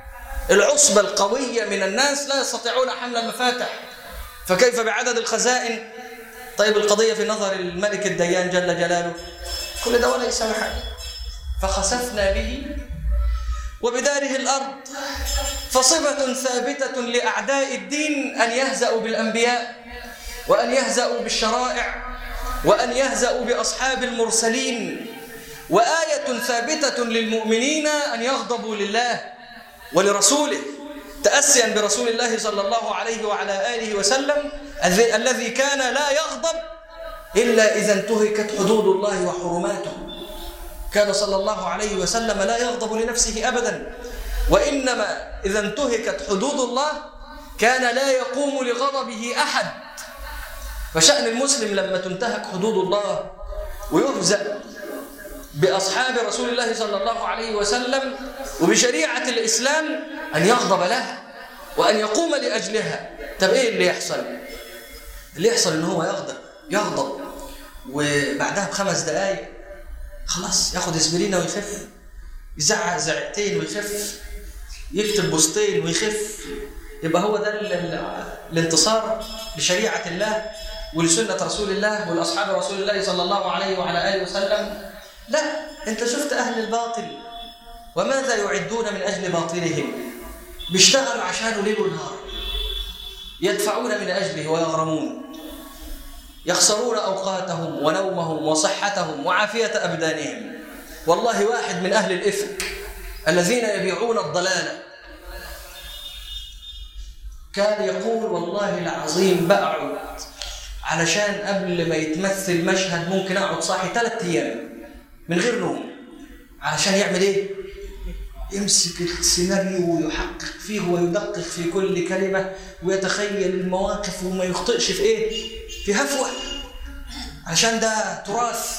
العصبة القوية من الناس لا يستطيعون حمل المفاتح فكيف بعدد الخزائن طيب القضية في نظر الملك الديان جل جلاله كل ده ولا يساوي حاجة فخسفنا به وبداره الأرض فصفة ثابتة لأعداء الدين أن يهزأوا بالأنبياء وأن يهزأوا بالشرائع وأن يهزأوا بأصحاب المرسلين وآية ثابتة للمؤمنين أن يغضبوا لله ولرسوله تأسيا برسول الله صلى الله عليه وعلى آله وسلم الذي كان لا يغضب إلا إذا انتهكت حدود الله وحرماته كان صلى الله عليه وسلم لا يغضب لنفسه أبدا وإنما إذا انتهكت حدود الله كان لا يقوم لغضبه أحد فشأن المسلم لما تنتهك حدود الله ويهزأ بأصحاب رسول الله صلى الله عليه وسلم وبشريعة الإسلام أن يغضب لها وأن يقوم لأجلها طب إيه اللي يحصل؟ اللي يحصل إن هو يغضب يغضب وبعدها بخمس دقايق خلاص ياخد اسبرينة ويخف يزعق زعقتين ويخف يكتب بوستين ويخف يبقى هو ده الانتصار لشريعة الله ولسنة رسول الله ولأصحاب رسول الله صلى الله عليه وعلى آله وسلم لا أنت شفت أهل الباطل وماذا يعدون من أجل باطلهم بيشتغلوا عشانه ليل ونهار يدفعون من أجله ويغرمون يخسرون أوقاتهم ونومهم وصحتهم وعافية أبدانهم والله واحد من أهل الإفك الذين يبيعون الضلالة كان يقول والله العظيم بقعد علشان قبل ما يتمثل مشهد ممكن اقعد صاحي ثلاث ايام من غير نوم علشان يعمل ايه؟ يمسك السيناريو ويحقق فيه ويدقق في كل كلمة ويتخيل المواقف وما يخطئش في ايه؟ في هفوة عشان ده تراث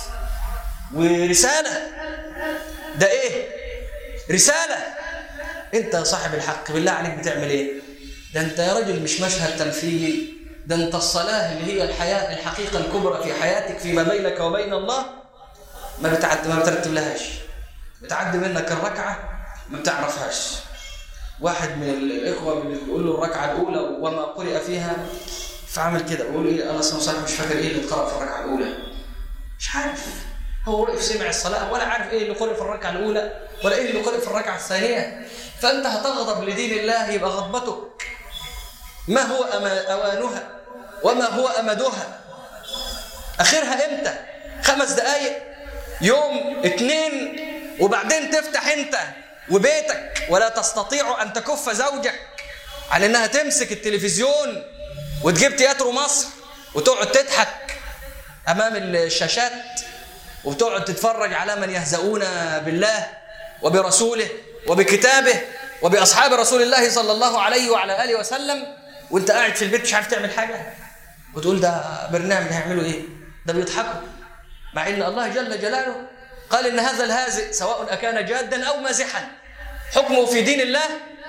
ورسالة ده ايه؟ رسالة انت يا صاحب الحق بالله عليك بتعمل ايه؟ ده انت يا رجل مش مشهد تمثيلي ده انت الصلاة اللي هي الحياة الحقيقة الكبرى في حياتك فيما بينك وبين الله ما بتعد ما بترتب لهاش بتعدي منك الركعة ما بتعرفهاش واحد من الإخوة بيقول له الركعة الأولى وما قرئ فيها فعمل كده بقول إيه أنا صراحة مش فاكر إيه اللي اتقرأ في الركعة الأولى مش عارف هو وقف سمع الصلاة ولا عارف إيه اللي قرئ في الركعة الأولى ولا إيه اللي قرئ في الركعة الثانية فأنت هتغضب لدين الله يبقى غضبتك ما هو أوانها وما هو أمدها آخرها إمتى خمس دقايق يوم اتنين وبعدين تفتح انت وبيتك ولا تستطيع ان تكف زوجك عن انها تمسك التلفزيون وتجيب تياترو مصر وتقعد تضحك امام الشاشات وبتقعد تتفرج على من يهزؤون بالله وبرسوله وبكتابه وباصحاب رسول الله صلى الله عليه وعلى اله وسلم وانت قاعد في البيت مش عارف تعمل حاجه وتقول ده برنامج هيعملوا ايه ده بيضحكوا مع ان الله جل جلاله قال ان هذا الهازئ سواء اكان جادا او مازحا حكمه في دين الله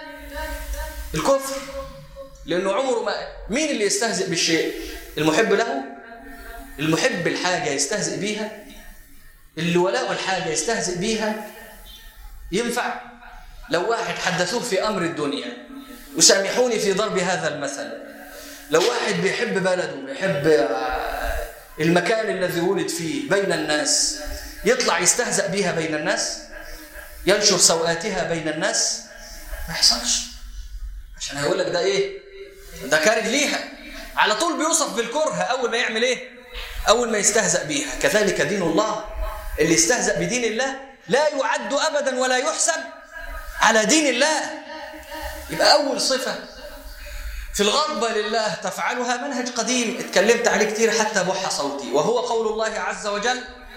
الكفر لانه عمره ما مين اللي يستهزئ بالشيء المحب له المحب الحاجه يستهزئ بيها اللي ولاء الحاجه يستهزئ بيها ينفع لو واحد حدثوه في امر الدنيا وسامحوني في ضرب هذا المثل لو واحد بيحب بلده بيحب المكان الذي ولد فيه بين الناس يطلع يستهزأ بيها بين الناس ينشر سوءاتها بين الناس ما يحصلش عشان هيقول لك ده ايه ده كاره ليها على طول بيوصف بالكره اول ما يعمل ايه اول ما يستهزأ بيها كذلك دين الله اللي يستهزأ بدين الله لا يعد ابدا ولا يحسب على دين الله يبقى اول صفه في الغضبة لله تفعلها منهج قديم اتكلمت عليه كتير حتى بح صوتي وهو قول الله عز وجل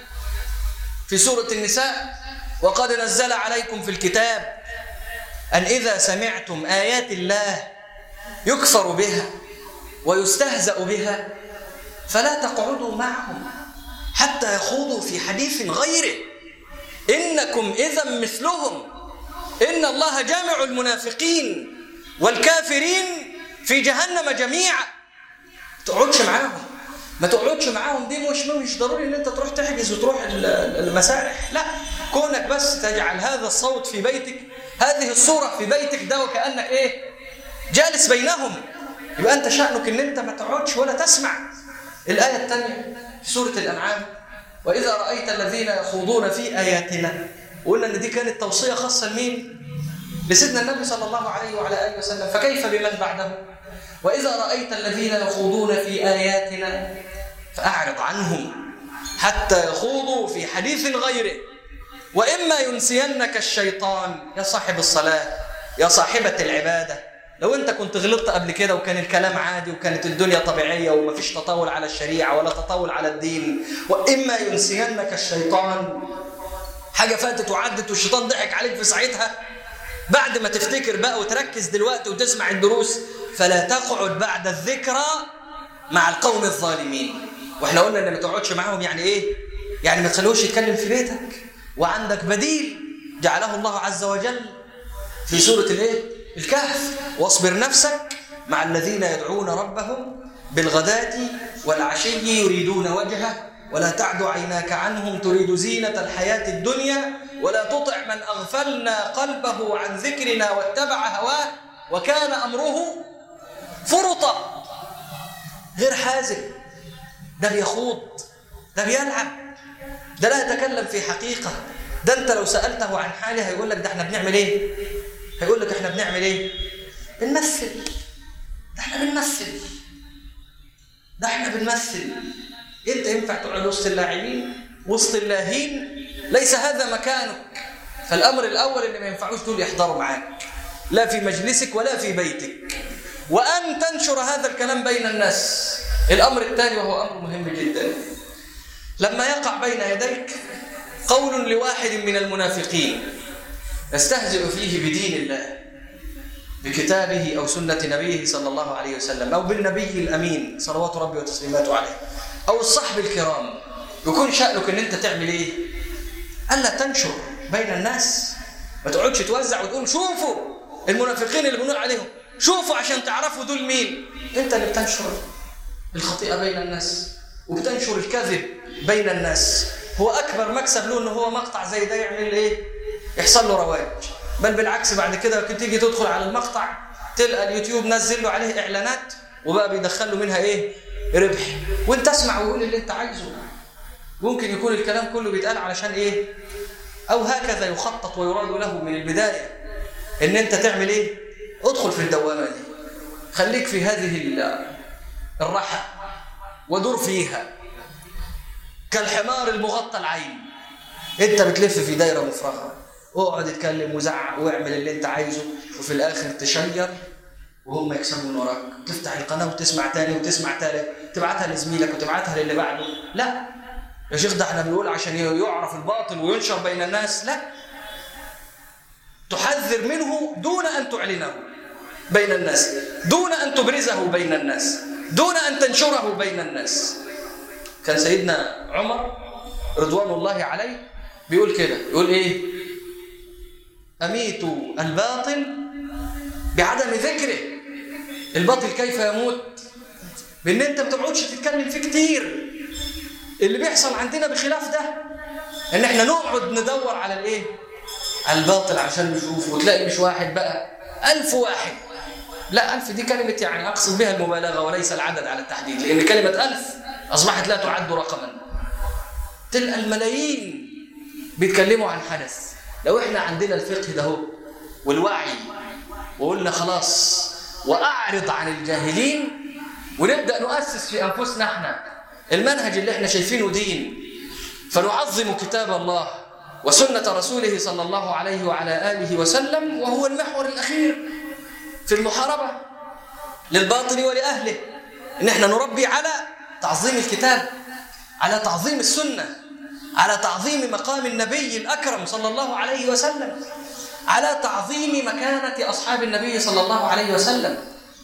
في سورة النساء وقد نزل عليكم في الكتاب أن إذا سمعتم آيات الله يكفر بها ويستهزأ بها فلا تقعدوا معهم حتى يخوضوا في حديث غيره إنكم إذا مثلهم إن الله جامع المنافقين والكافرين في جهنم جميعا تقعدش معاهم ما تقعدش معاهم دي مش مش ضروري ان انت تروح تحجز وتروح المسارح لا كونك بس تجعل هذا الصوت في بيتك هذه الصورة في بيتك ده وكأنك ايه جالس بينهم يبقى انت شأنك ان انت ما تقعدش ولا تسمع الآية الثانية في سورة الأنعام وإذا رأيت الذين يخوضون في آياتنا وقلنا ان دي كانت توصية خاصة لمين لسيدنا النبي صلى الله عليه وعلى آله وسلم فكيف بمن بعده وإذا رأيت الذين يخوضون في آياتنا فأعرض عنهم حتى يخوضوا في حديث غيره وإما ينسينك الشيطان يا صاحب الصلاة يا صاحبة العبادة لو أنت كنت غلطت قبل كده وكان الكلام عادي وكانت الدنيا طبيعية ومفيش تطاول على الشريعة ولا تطاول على الدين وإما ينسينك الشيطان حاجة فاتت وعدت والشيطان ضحك عليك في ساعتها بعد ما تفتكر بقى وتركز دلوقتي وتسمع الدروس فلا تقعد بعد الذكرى مع القوم الظالمين واحنا قلنا ان ما تقعدش معاهم يعني ايه يعني ما تخلوش يتكلم في بيتك وعندك بديل جعله الله عز وجل في سورة الايه الكهف واصبر نفسك مع الذين يدعون ربهم بالغداة والعشي يريدون وجهه ولا تعد عيناك عنهم تريد زينة الحياة الدنيا ولا تطع من أغفلنا قلبه عن ذكرنا واتبع هواه وكان أمره فرطا غير حازم ده بيخوض ده بيلعب ده لا يتكلم في حقيقة ده انت لو سألته عن حاله هيقول لك ده احنا بنعمل ايه هيقول لك احنا بنعمل ايه بنمثل ده احنا بنمثل ده احنا بنمثل انت ينفع تقعد وسط اللاعبين وسط اللاهين ليس هذا مكانك فالامر الاول اللي ما ينفعوش دول يحضروا معاك لا في مجلسك ولا في بيتك وان تنشر هذا الكلام بين الناس الامر الثاني وهو امر مهم جدا لما يقع بين يديك قول لواحد من المنافقين يستهزئ فيه بدين الله بكتابه أو سنة نبيه صلى الله عليه وسلم أو بالنبي الأمين صلوات ربي وتسليماته عليه أو الصحب الكرام يكون شأنك أن أنت تعمل إيه؟ ألا تنشر بين الناس ما تقعدش توزع وتقول شوفوا المنافقين اللي بنقول عليهم شوفوا عشان تعرفوا دول مين أنت اللي بتنشر الخطيئة بين الناس وبتنشر الكذب بين الناس هو أكبر مكسب له أنه هو مقطع زي ده يعمل إيه؟ يحصل له رواج بل بالعكس بعد كده كنت تيجي تدخل على المقطع تلقى اليوتيوب نزل له عليه إعلانات وبقى بيدخل له منها إيه؟ ربح وانت اسمع وقول اللي انت عايزه ممكن يكون الكلام كله بيتقال علشان ايه او هكذا يخطط ويراد له من البدايه ان انت تعمل ايه ادخل في الدوامه دي خليك في هذه الرحى ودور فيها كالحمار المغطى العين انت بتلف في دايره مفرغه اقعد اتكلم وزعق واعمل اللي انت عايزه وفي الاخر تشير وهم يكسبوا من وراك تفتح القناه وتسمع تاني وتسمع تالت تبعتها لزميلك وتبعتها للي بعده لا يا شيخ ده احنا بنقول عشان يعرف الباطل وينشر بين الناس لا تحذر منه دون ان تعلنه بين الناس دون ان تبرزه بين الناس دون ان تنشره بين الناس كان سيدنا عمر رضوان الله عليه بيقول كده يقول ايه اميت الباطل بعدم ذكره الباطل كيف يموت بان انت ما تقعدش تتكلم فيه كتير اللي بيحصل عندنا بخلاف ده ان احنا نقعد ندور على الايه على الباطل عشان نشوفه وتلاقي مش واحد بقى ألف واحد لا ألف دي كلمة يعني أقصد بها المبالغة وليس العدد على التحديد لأن كلمة ألف أصبحت لا تعد رقما تلقى الملايين بيتكلموا عن حدث لو احنا عندنا الفقه ده هو والوعي وقلنا خلاص وأعرض عن الجاهلين ونبدأ نؤسس في أنفسنا احنا المنهج اللي احنا شايفينه دين فنعظم كتاب الله وسنة رسوله صلى الله عليه وعلى آله وسلم وهو المحور الأخير في المحاربة للباطل ولأهله إن احنا نربي على تعظيم الكتاب على تعظيم السنة على تعظيم مقام النبي الأكرم صلى الله عليه وسلم على تعظيم مكانة أصحاب النبي صلى الله عليه وسلم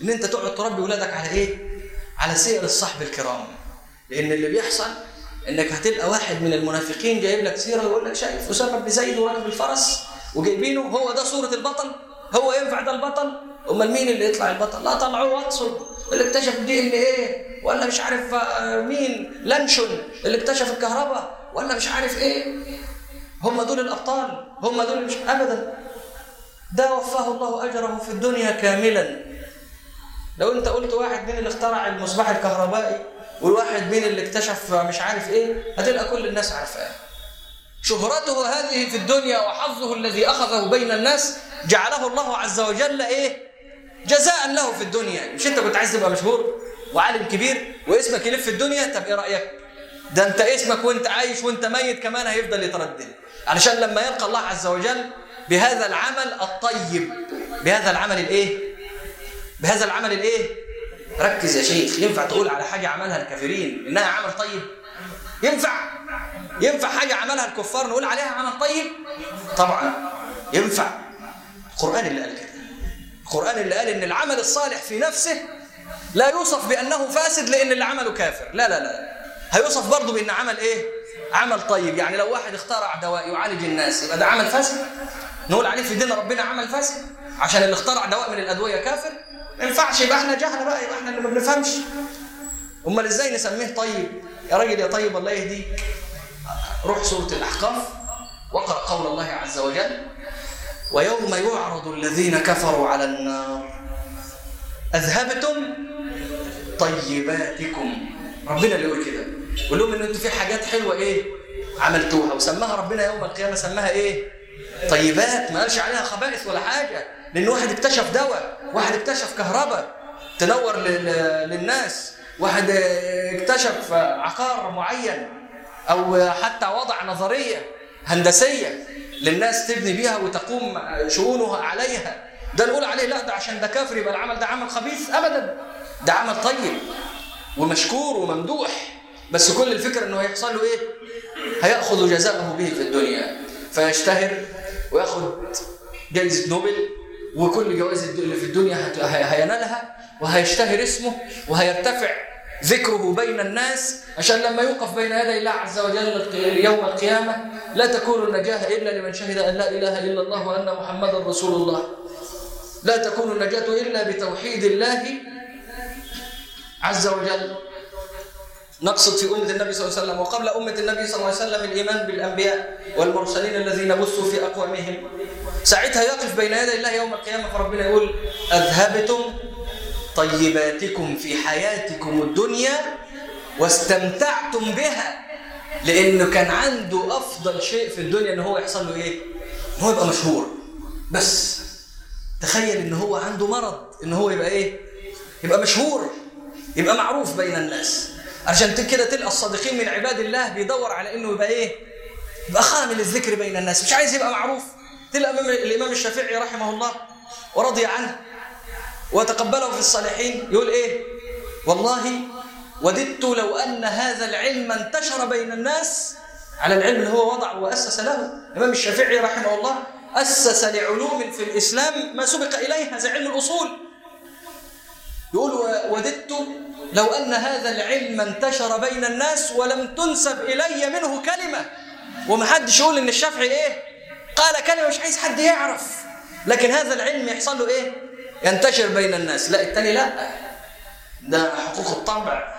ان انت تقعد تربي ولادك على ايه على سير الصحب الكرام لان اللي بيحصل انك هتلقى واحد من المنافقين جايب لك سيره ويقول لك شايف اسامه بن زيد وراكب الفرس وجايبينه هو ده صوره البطل هو ينفع ده البطل امال مين اللي يطلع البطل لا طلعوه واتسون اللي اكتشف دي ان ايه ولا مش عارف مين لانشون اللي اكتشف الكهرباء ولا مش عارف ايه هم دول الابطال هم دول مش ابدا ده وفاه الله اجره في الدنيا كاملا لو انت قلت واحد مين اللي اخترع المصباح الكهربائي والواحد مين اللي اكتشف مش عارف ايه هتلقى كل الناس عارفاه شهرته هذه في الدنيا وحظه الذي اخذه بين الناس جعله الله عز وجل ايه جزاء له في الدنيا مش انت كنت عايز تبقى مشهور وعالم كبير واسمك يلف في الدنيا طب ايه رايك ده انت اسمك وانت عايش وانت ميت كمان هيفضل يتردد علشان لما يلقى الله عز وجل بهذا العمل الطيب بهذا العمل الايه بهذا العمل الايه ركز يا شيخ ينفع تقول على حاجه عملها الكافرين انها عمل طيب ينفع ينفع حاجه عملها الكفار نقول عليها عمل طيب طبعا ينفع القران اللي قال كده القران اللي قال ان العمل الصالح في نفسه لا يوصف بانه فاسد لان اللي عمله كافر لا لا لا هيوصف برضه بان عمل ايه عمل طيب يعني لو واحد اخترع دواء يعالج الناس يبقى ده عمل فاسد نقول عليه في دين ربنا عمل فاسد عشان اللي اخترع دواء من الادويه كافر ما ينفعش يبقى احنا جهله بقى يبقى احنا اللي ما بنفهمش امال ازاي نسميه طيب يا راجل يا طيب الله يهديك روح سوره الاحقاف واقرا قول الله عز وجل ويوم يعرض الذين كفروا على النار اذهبتم طيباتكم ربنا اللي يقول كده يقول لهم ان انتوا في حاجات حلوه ايه عملتوها وسماها ربنا يوم القيامه سماها ايه طيبات ما قالش عليها خبائث ولا حاجه لان واحد اكتشف دواء واحد اكتشف كهرباء تنور للناس واحد اكتشف عقار معين او حتى وضع نظريه هندسيه للناس تبني بيها وتقوم شؤونها عليها ده نقول عليه لا ده عشان ده كافر يبقى العمل ده عمل خبيث ابدا ده عمل طيب ومشكور وممدوح بس كل الفكره انه هيحصل له ايه هياخذ جزاءه به في الدنيا فيشتهر وياخذ جائزه نوبل وكل جوائز اللي في الدنيا هينالها وهيشتهر اسمه وهيرتفع ذكره بين الناس عشان لما يوقف بين يدي الله عز وجل يوم القيامة لا تكون النجاة إلا لمن شهد أن لا إله إلا الله وأن محمدا رسول الله لا تكون النجاة إلا بتوحيد الله عز وجل نقصد في أمة النبي صلى الله عليه وسلم وقبل أمة النبي صلى الله عليه وسلم الإيمان بالأنبياء والمرسلين الذين بثوا في أقوامهم ساعتها يقف بين يدي الله يوم القيامة فربنا يقول أذهبتم طيباتكم في حياتكم الدنيا واستمتعتم بها لأنه كان عنده أفضل شيء في الدنيا إن هو يحصل له إيه؟ إن هو يبقى مشهور بس تخيل إن هو عنده مرض إن هو يبقى إيه؟ يبقى مشهور يبقى معروف بين الناس عشان كده تلقى الصادقين من عباد الله بيدور على انه يبقى ايه يبقى خامل الذكر بين الناس مش عايز يبقى معروف تلقى الامام الشافعي رحمه الله ورضي عنه وتقبله في الصالحين يقول ايه والله وددت لو ان هذا العلم انتشر بين الناس على العلم اللي هو وضع واسس له الامام الشافعي رحمه الله اسس لعلوم في الاسلام ما سبق اليها زي علم الاصول يقول وددت لو أن هذا العلم انتشر بين الناس ولم تنسب إلي منه كلمة ومحدش يقول إن الشافعي إيه قال كلمة مش عايز حد يعرف لكن هذا العلم يحصل له إيه ينتشر بين الناس لا التاني لا ده حقوق الطبع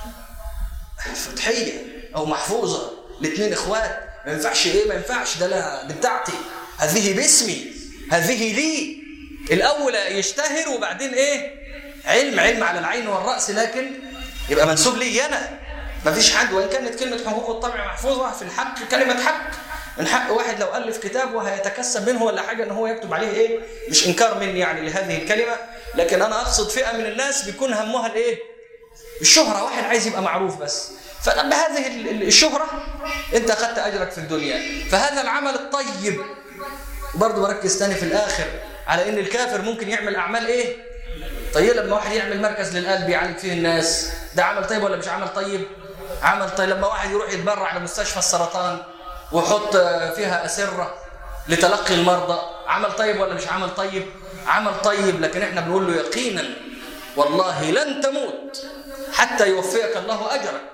فتحية أو محفوظة الاثنين إخوات ما ينفعش إيه ما ينفعش ده لا دي بتاعتي هذه باسمي هذه لي الأول يشتهر وبعدين إيه علم علم على العين والرأس لكن يبقى منسوب لي أنا ما فيش حد وإن كانت كلمة حقوق الطبع محفوظة في الحق كلمة حق من حق واحد لو ألف كتاب وهيتكسب منه ولا حاجة إن هو يكتب عليه إيه مش إنكار مني يعني لهذه الكلمة لكن أنا أقصد فئة من الناس بيكون همها الإيه الشهرة واحد عايز يبقى معروف بس فبهذه الشهرة أنت أخذت أجرك في الدنيا فهذا العمل الطيب برضه بركز تاني في الآخر على إن الكافر ممكن يعمل أعمال إيه طيب لما واحد يعمل مركز للقلب يعالج فيه الناس ده عمل طيب ولا مش عمل طيب عمل طيب لما واحد يروح يتبرع لمستشفى السرطان ويحط فيها أسرة لتلقي المرضى عمل طيب ولا مش عمل طيب عمل طيب لكن احنا بنقول له يقينا والله لن تموت حتى يوفيك الله أجرك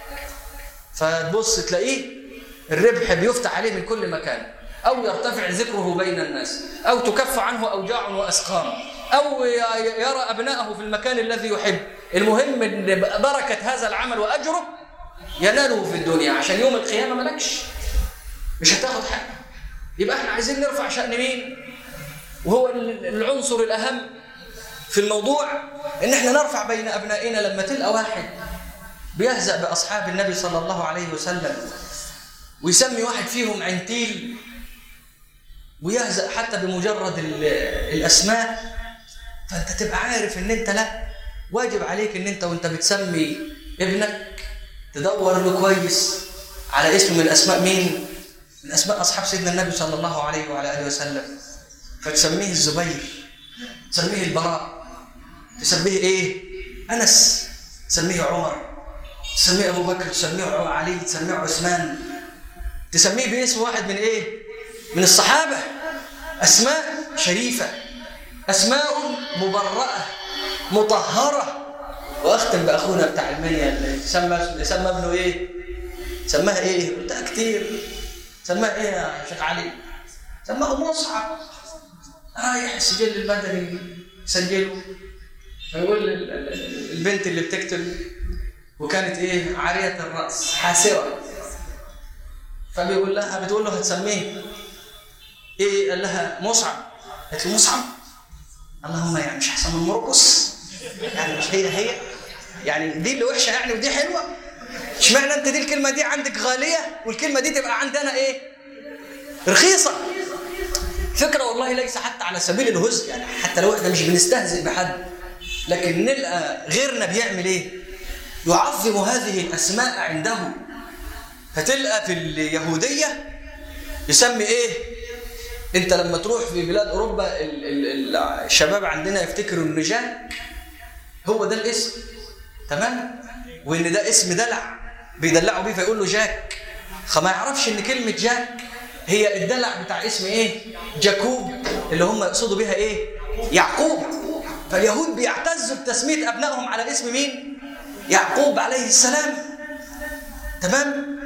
فتبص تلاقيه الربح بيفتح عليه من كل مكان أو يرتفع ذكره بين الناس أو تكف عنه أوجاع وأسقام أو يرى أبنائه في المكان الذي يحب المهم أن بركة هذا العمل وأجره يناله في الدنيا عشان يوم القيامة ملكش مش هتاخد حاجة يبقى احنا عايزين نرفع شأن مين وهو العنصر الأهم في الموضوع ان احنا نرفع بين أبنائنا لما تلقى واحد بيهزأ بأصحاب النبي صلى الله عليه وسلم ويسمي واحد فيهم عنتيل ويهزأ حتى بمجرد الأسماء فأنت تبقى عارف إن أنت لا واجب عليك إن أنت وأنت بتسمي ابنك تدور له كويس على اسم من أسماء مين؟ من أسماء أصحاب سيدنا النبي صلى الله عليه وعلى آله وسلم فتسميه الزبير تسميه البراء تسميه إيه؟ أنس تسميه عمر تسميه أبو بكر تسميه علي تسميه عثمان تسميه باسم واحد من إيه؟ من الصحابة أسماء شريفة أسماء مبرأة مطهرة وأختم بأخونا بتاع المنيا اللي سمى سمى ابنه إيه؟ سماها إيه؟ قلتها كتير سماها إيه يا شيخ علي؟ سماه مصعب رايح السجل المدني يسجله فيقول البنت اللي بتكتب وكانت ايه عاريه الراس حاسره فبيقول لها بتقول له هتسميه ايه قال لها مصعب قالت له مصعب اللهم يعني مش احسن من مرقص يعني مش هي هي يعني دي اللي وحشه يعني ودي حلوه اشمعنى انت دي الكلمه دي عندك غاليه والكلمه دي تبقى عندنا ايه رخيصه فكره والله ليس حتى على سبيل الهزء يعني حتى لو احنا مش بنستهزئ بحد لكن نلقى غيرنا بيعمل ايه يعظم هذه الاسماء عنده فتلقى في اليهوديه يسمي ايه انت لما تروح في بلاد اوروبا ال ال الشباب عندنا يفتكروا ان جاك هو ده الاسم تمام وان ده اسم دلع بيدلعوا بيه فيقول له جاك فما يعرفش ان كلمه جاك هي الدلع بتاع اسم ايه جاكوب اللي هم يقصدوا بيها ايه يعقوب فاليهود بيعتزوا بتسميه ابنائهم على اسم مين يعقوب عليه السلام تمام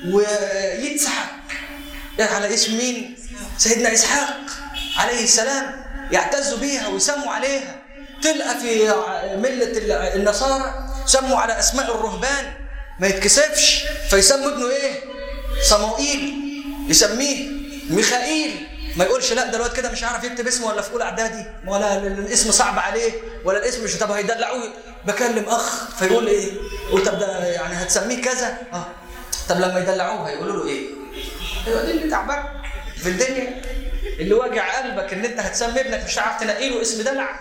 ويتسحق على اسم مين سيدنا اسحاق عليه السلام يعتزوا بيها ويسموا عليها تلقى في مله النصارى سموا على اسماء الرهبان ما يتكسفش فيسموا ابنه ايه صموئيل يسميه ميخائيل ما يقولش لا ده الواد كده مش عارف يكتب اسمه ولا في اولى اعدادي ولا الاسم صعب عليه ولا الاسم مش طب هيدلعوه بكلم اخ فيقول ايه يقول طب ده يعني هتسميه كذا اه طب لما يدلعوه هيقولوا له ايه ايوه دي اللي تعبك في الدنيا اللي واجع قلبك ان انت هتسمي ابنك مش عارف تنقي له اسم دلع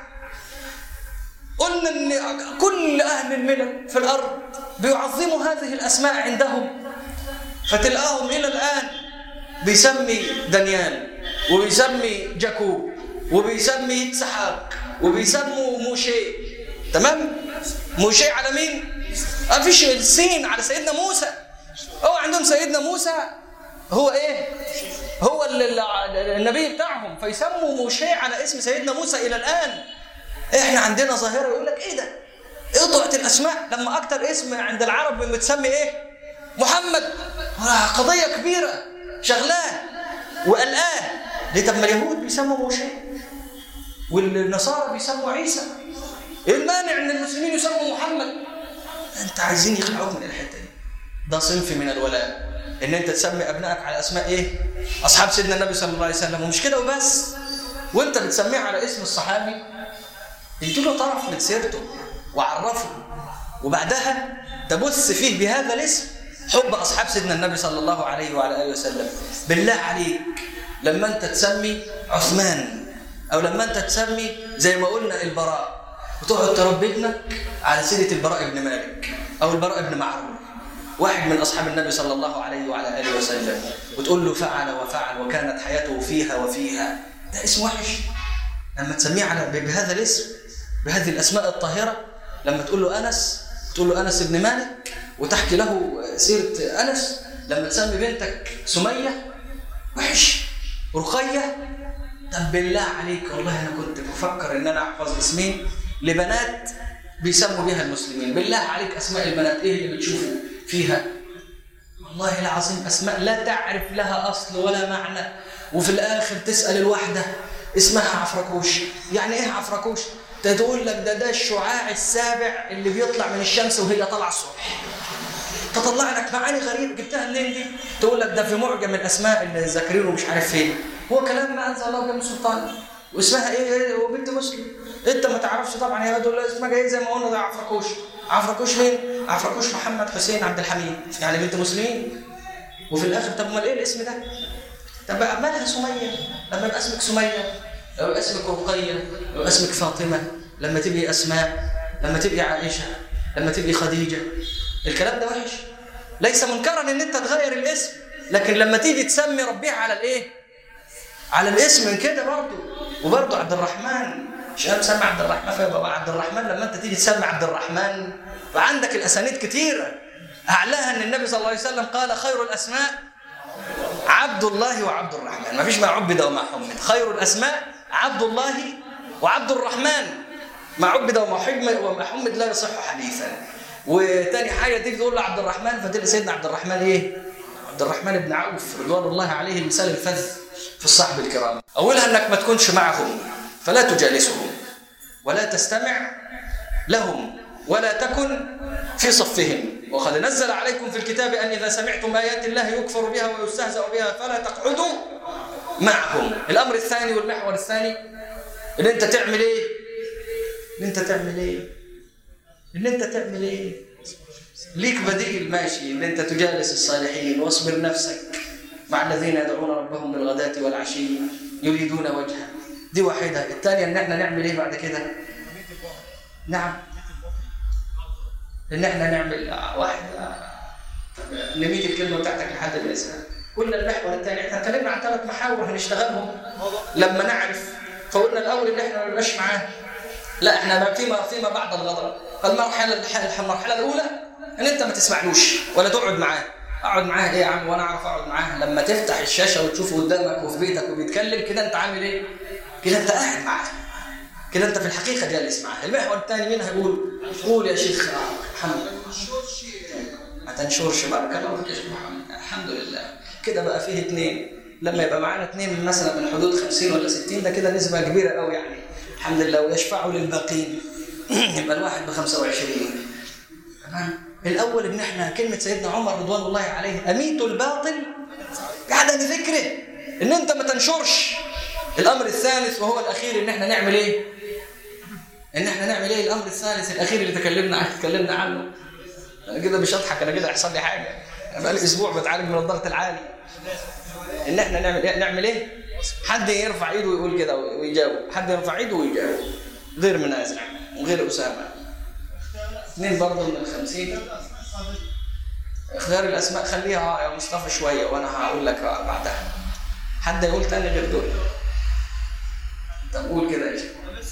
قلنا ان كل اهل الملل في الارض بيعظموا هذه الاسماء عندهم فتلقاهم الى الان بيسمي دانيال وبيسمي جاكوب وبيسمي سحاق وبيسموا موشي تمام موشي على مين مفيش السين على سيدنا موسى هو عندهم سيدنا موسى هو ايه هو النبي بتاعهم فيسموا موشي على اسم سيدنا موسى الى الان احنا عندنا ظاهره يقول لك ايه ده قطعه الاسماء لما اكتر اسم عند العرب بتسمي ايه محمد قضيه كبيره شغلاه وقلقاه ليه طب ما اليهود بيسموا موشي والنصارى بيسموا عيسى ايه المانع ان المسلمين يسموا محمد انت عايزين يخلعوك من الحته دي ده صنف من الولاء ان انت تسمي ابنائك على اسماء ايه اصحاب سيدنا النبي صلى الله عليه وسلم ومش كده وبس وانت بتسميه على اسم الصحابي اديله طرف من سيرته وعرفه وبعدها تبث فيه بهذا الاسم حب اصحاب سيدنا النبي صلى الله عليه وعلى اله وسلم بالله عليك لما انت تسمي عثمان او لما انت تسمي زي ما قلنا البراء وتقعد تربي ابنك على سيره البراء بن مالك او البراء بن معروف واحد من اصحاب النبي صلى الله عليه وعلى اله وسلم وتقول له فعل وفعل وكانت حياته فيها وفيها ده اسم وحش لما تسميه على بهذا الاسم بهذه الاسماء الطاهره لما تقول له انس تقول له انس بن مالك وتحكي له سيره انس لما تسمي بنتك سميه وحش رقيه طب بالله عليك والله انا كنت بفكر ان انا احفظ اسمين لبنات بيسموا بها المسلمين بالله عليك اسماء البنات ايه اللي بتشوفوا فيها والله العظيم اسماء لا تعرف لها اصل ولا معنى وفي الاخر تسال الواحده اسمها عفركوش يعني ايه عفركوش تقول لك ده ده الشعاع السابع اللي بيطلع من الشمس وهي طالعه الصبح تطلع لك معاني غريبه جبتها منين دي تقول لك ده في معجم الاسماء اللي ذاكرينه مش عارف فين هو كلام ما انزل الله به سلطان واسمها ايه وبنت مسلم انت ما تعرفش طبعا هي تقول اسمها جاي زي ما قلنا ده عفركوش عفركوش مين عفركوش محمد حسين عبد الحميد يعني بنت مسلمين وفي الاخر طب امال ايه الاسم ده طب مالها سميه لما يبقى اسمك سميه لو يبقى اسمك رقيه لو يبقى اسمك فاطمه لما تبقي اسماء لما تبقي عائشه لما تبقي خديجه الكلام ده وحش ليس منكرا ان انت تغير الاسم لكن لما تيجي تسمي ربيع على الايه على الاسم من كده برضه وبرضه عبد الرحمن مش انا مسمي عبد الرحمن فيبقى عبد الرحمن لما انت تيجي تسمي عبد الرحمن فعندك الاسانيد كثيره اعلاها ان النبي صلى الله عليه وسلم قال خير الاسماء عبد الله وعبد الرحمن ما فيش ما عبد وما حمد خير الاسماء عبد الله وعبد الرحمن ما عبد وما حمد وما حمد لا يصح حديثا وتاني حاجه تيجي تقول له عبد الرحمن فتلاقي سيدنا عبد الرحمن ايه؟ عبد الرحمن بن عوف رضوان الله عليه المثال الفذ في الصحب الكرام اولها انك ما تكونش معهم فلا تجالسهم ولا تستمع لهم ولا تكن في صفهم وقد نزل عليكم في الكتاب ان اذا سمعتم ايات الله يكفر بها ويستهزا بها فلا تقعدوا معهم الامر الثاني والمحور الثاني ان انت تعمل ايه ان انت تعمل ايه ان انت تعمل ايه ليك بديل ماشي ان انت تجالس الصالحين واصبر نفسك مع الذين يدعون ربهم بالغداة والعشي يريدون وجهه دي واحدة الثانية ان احنا نعمل ايه بعد كده نعم ان احنا نعمل واحد نميت الكلمة بتاعتك لحد الاسم قلنا المحور الثاني احنا اتكلمنا عن ثلاث محاور هنشتغلهم لما نعرف فقلنا الاول ان احنا ما نبقاش معاه لا احنا فيما فيما بعد الغضب المرحله المرحله الاولى ان انت ما تسمعلوش ولا تقعد معاه اقعد معاه ايه يا عم وانا اعرف اقعد معاه لما تفتح الشاشه وتشوفه قدامك وفي بيتك وبيتكلم كده انت عامل ايه كده انت قاعد معاه كده انت في الحقيقه جالس معاه المحور الثاني مين هيقول قول يا شيخ محمد ما تنشرش بارك الله فيك يا شيخ محمد الحمد لله كده بقى فيه اثنين لما يبقى معانا اثنين مثلا من حدود 50 ولا 60 ده كده نسبه كبيره قوي يعني الحمد لله ويشفعوا للباقين يبقى الواحد ب 25 تمام الاول ان احنا كلمه سيدنا عمر رضوان الله عليه اميت الباطل قاعده بفكره ان انت ما تنشرش الامر الثالث وهو الاخير ان احنا نعمل ايه ان احنا نعمل ايه الامر الثالث الاخير اللي تكلمنا عنه تكلمنا عنه انا كده مش هضحك انا كده هيحصل لي حاجه انا بقالي اسبوع بتعالج من الضغط العالي ان احنا نعمل ايه نعمل ايه حد يرفع ايده ويقول كده ويجاوب حد يرفع ايده ويجاوب غير منازع وغير اسامه اثنين برضه من الخمسين اختيار الاسماء خليها يا مصطفى شويه وانا هقول لك بعدها حد يقول تاني غير دول طب قول كده يا شيخ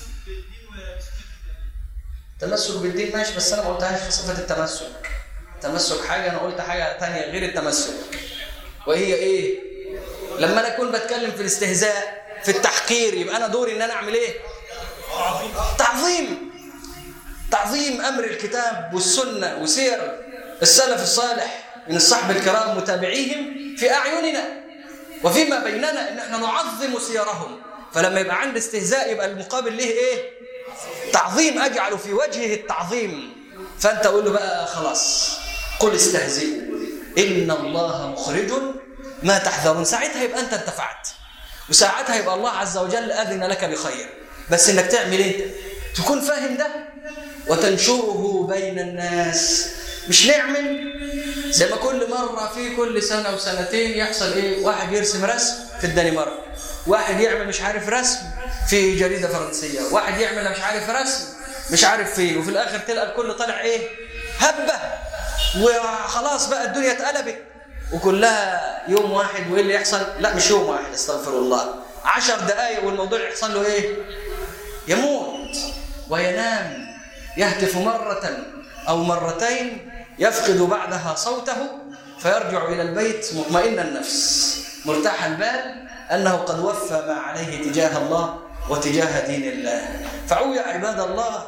التمسك بالدين ماشي بس انا ما قلتهاش في صفه التمسك التمسك حاجه انا قلت حاجه ثانيه غير التمسك وهي ايه لما انا اكون بتكلم في الاستهزاء في التحقير يبقى انا دوري ان انا اعمل ايه تعظيم تعظيم امر الكتاب والسنه وسير السلف الصالح من الصحب الكرام متابعيهم في اعيننا وفيما بيننا ان احنا نعظم سيرهم فلما يبقى عندي استهزاء يبقى المقابل له ايه تعظيم اجعل في وجهه التعظيم فانت قول له بقى خلاص قل استهزئوا ان الله مخرج ما تحذرون ساعتها يبقى انت انتفعت وساعتها يبقى الله عز وجل اذن لك بخير بس انك تعمل ايه تكون فاهم ده وتنشره بين الناس مش نعمل زي ما كل مرة في كل سنة وسنتين يحصل ايه واحد يرسم رسم في الدنمارك واحد يعمل مش عارف رسم في جريدة فرنسية واحد يعمل مش عارف رسم مش عارف فين وفي الاخر تلقى الكل طالع ايه هبة وخلاص بقى الدنيا اتقلبت وكلها يوم واحد وايه اللي يحصل لا مش يوم واحد استغفر الله عشر دقايق والموضوع يحصل له ايه يموت وينام يهتف مرة أو مرتين يفقد بعدها صوته فيرجع إلى البيت مطمئن النفس مرتاح البال أنه قد وفى ما عليه تجاه الله وتجاه دين الله فعوا يا عباد الله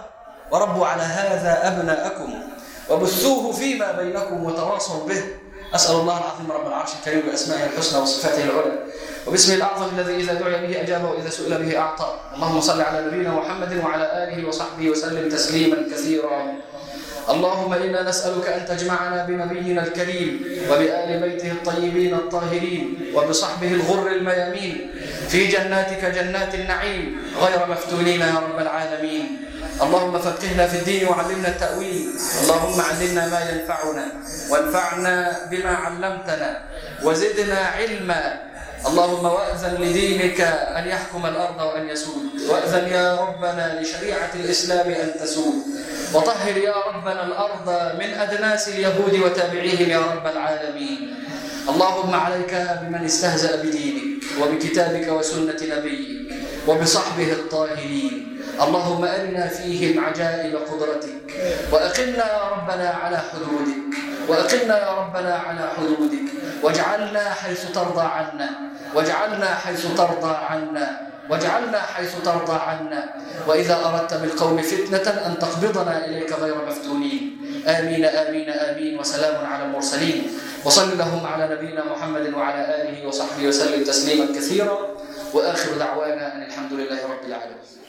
وربوا على هذا أبناءكم وبثوه فيما بينكم وتواصوا به أسأل الله العظيم رب العرش الكريم بأسمائه الحسنى وصفاته العلى وباسمه الأعظم الذي إذا دعي به أجاب وإذا سئل به أعطى اللهم صل على نبينا محمد وعلى آله وصحبه وسلم تسليما كثيرا اللهم إنا نسألك أن تجمعنا بنبينا الكريم وبآل بيته الطيبين الطاهرين وبصحبه الغر الميامين في جناتك جنات النعيم غير مفتونين يا رب العالمين اللهم فقهنا في الدين وعلمنا التأويل اللهم علمنا ما ينفعنا وانفعنا بما علمتنا وزدنا علما اللهم وأذن لدينك أن يحكم الأرض وأن يسود وأذن يا ربنا لشريعة الإسلام أن تسود وطهر يا ربنا الأرض من أدناس اليهود وتابعيهم يا رب العالمين اللهم عليك بمن استهزأ بدينك وبكتابك وسنة نبيك وبصحبه الطاهرين اللهم أرنا فيهم عجائب قدرتك وأقمنا يا ربنا على حدودك وأقمنا يا ربنا على حدودك واجعلنا حيث ترضى عنا واجعلنا حيث ترضى عنا واجعلنا حيث ترضى عنا وإذا أردت بالقوم فتنة أن تقبضنا إليك غير مفتونين آمين آمين آمين وسلام على المرسلين وصل اللهم على نبينا محمد وعلى آله وصحبه وسلم تسليما كثيرا وآخر دعوانا أن الحمد لله رب العالمين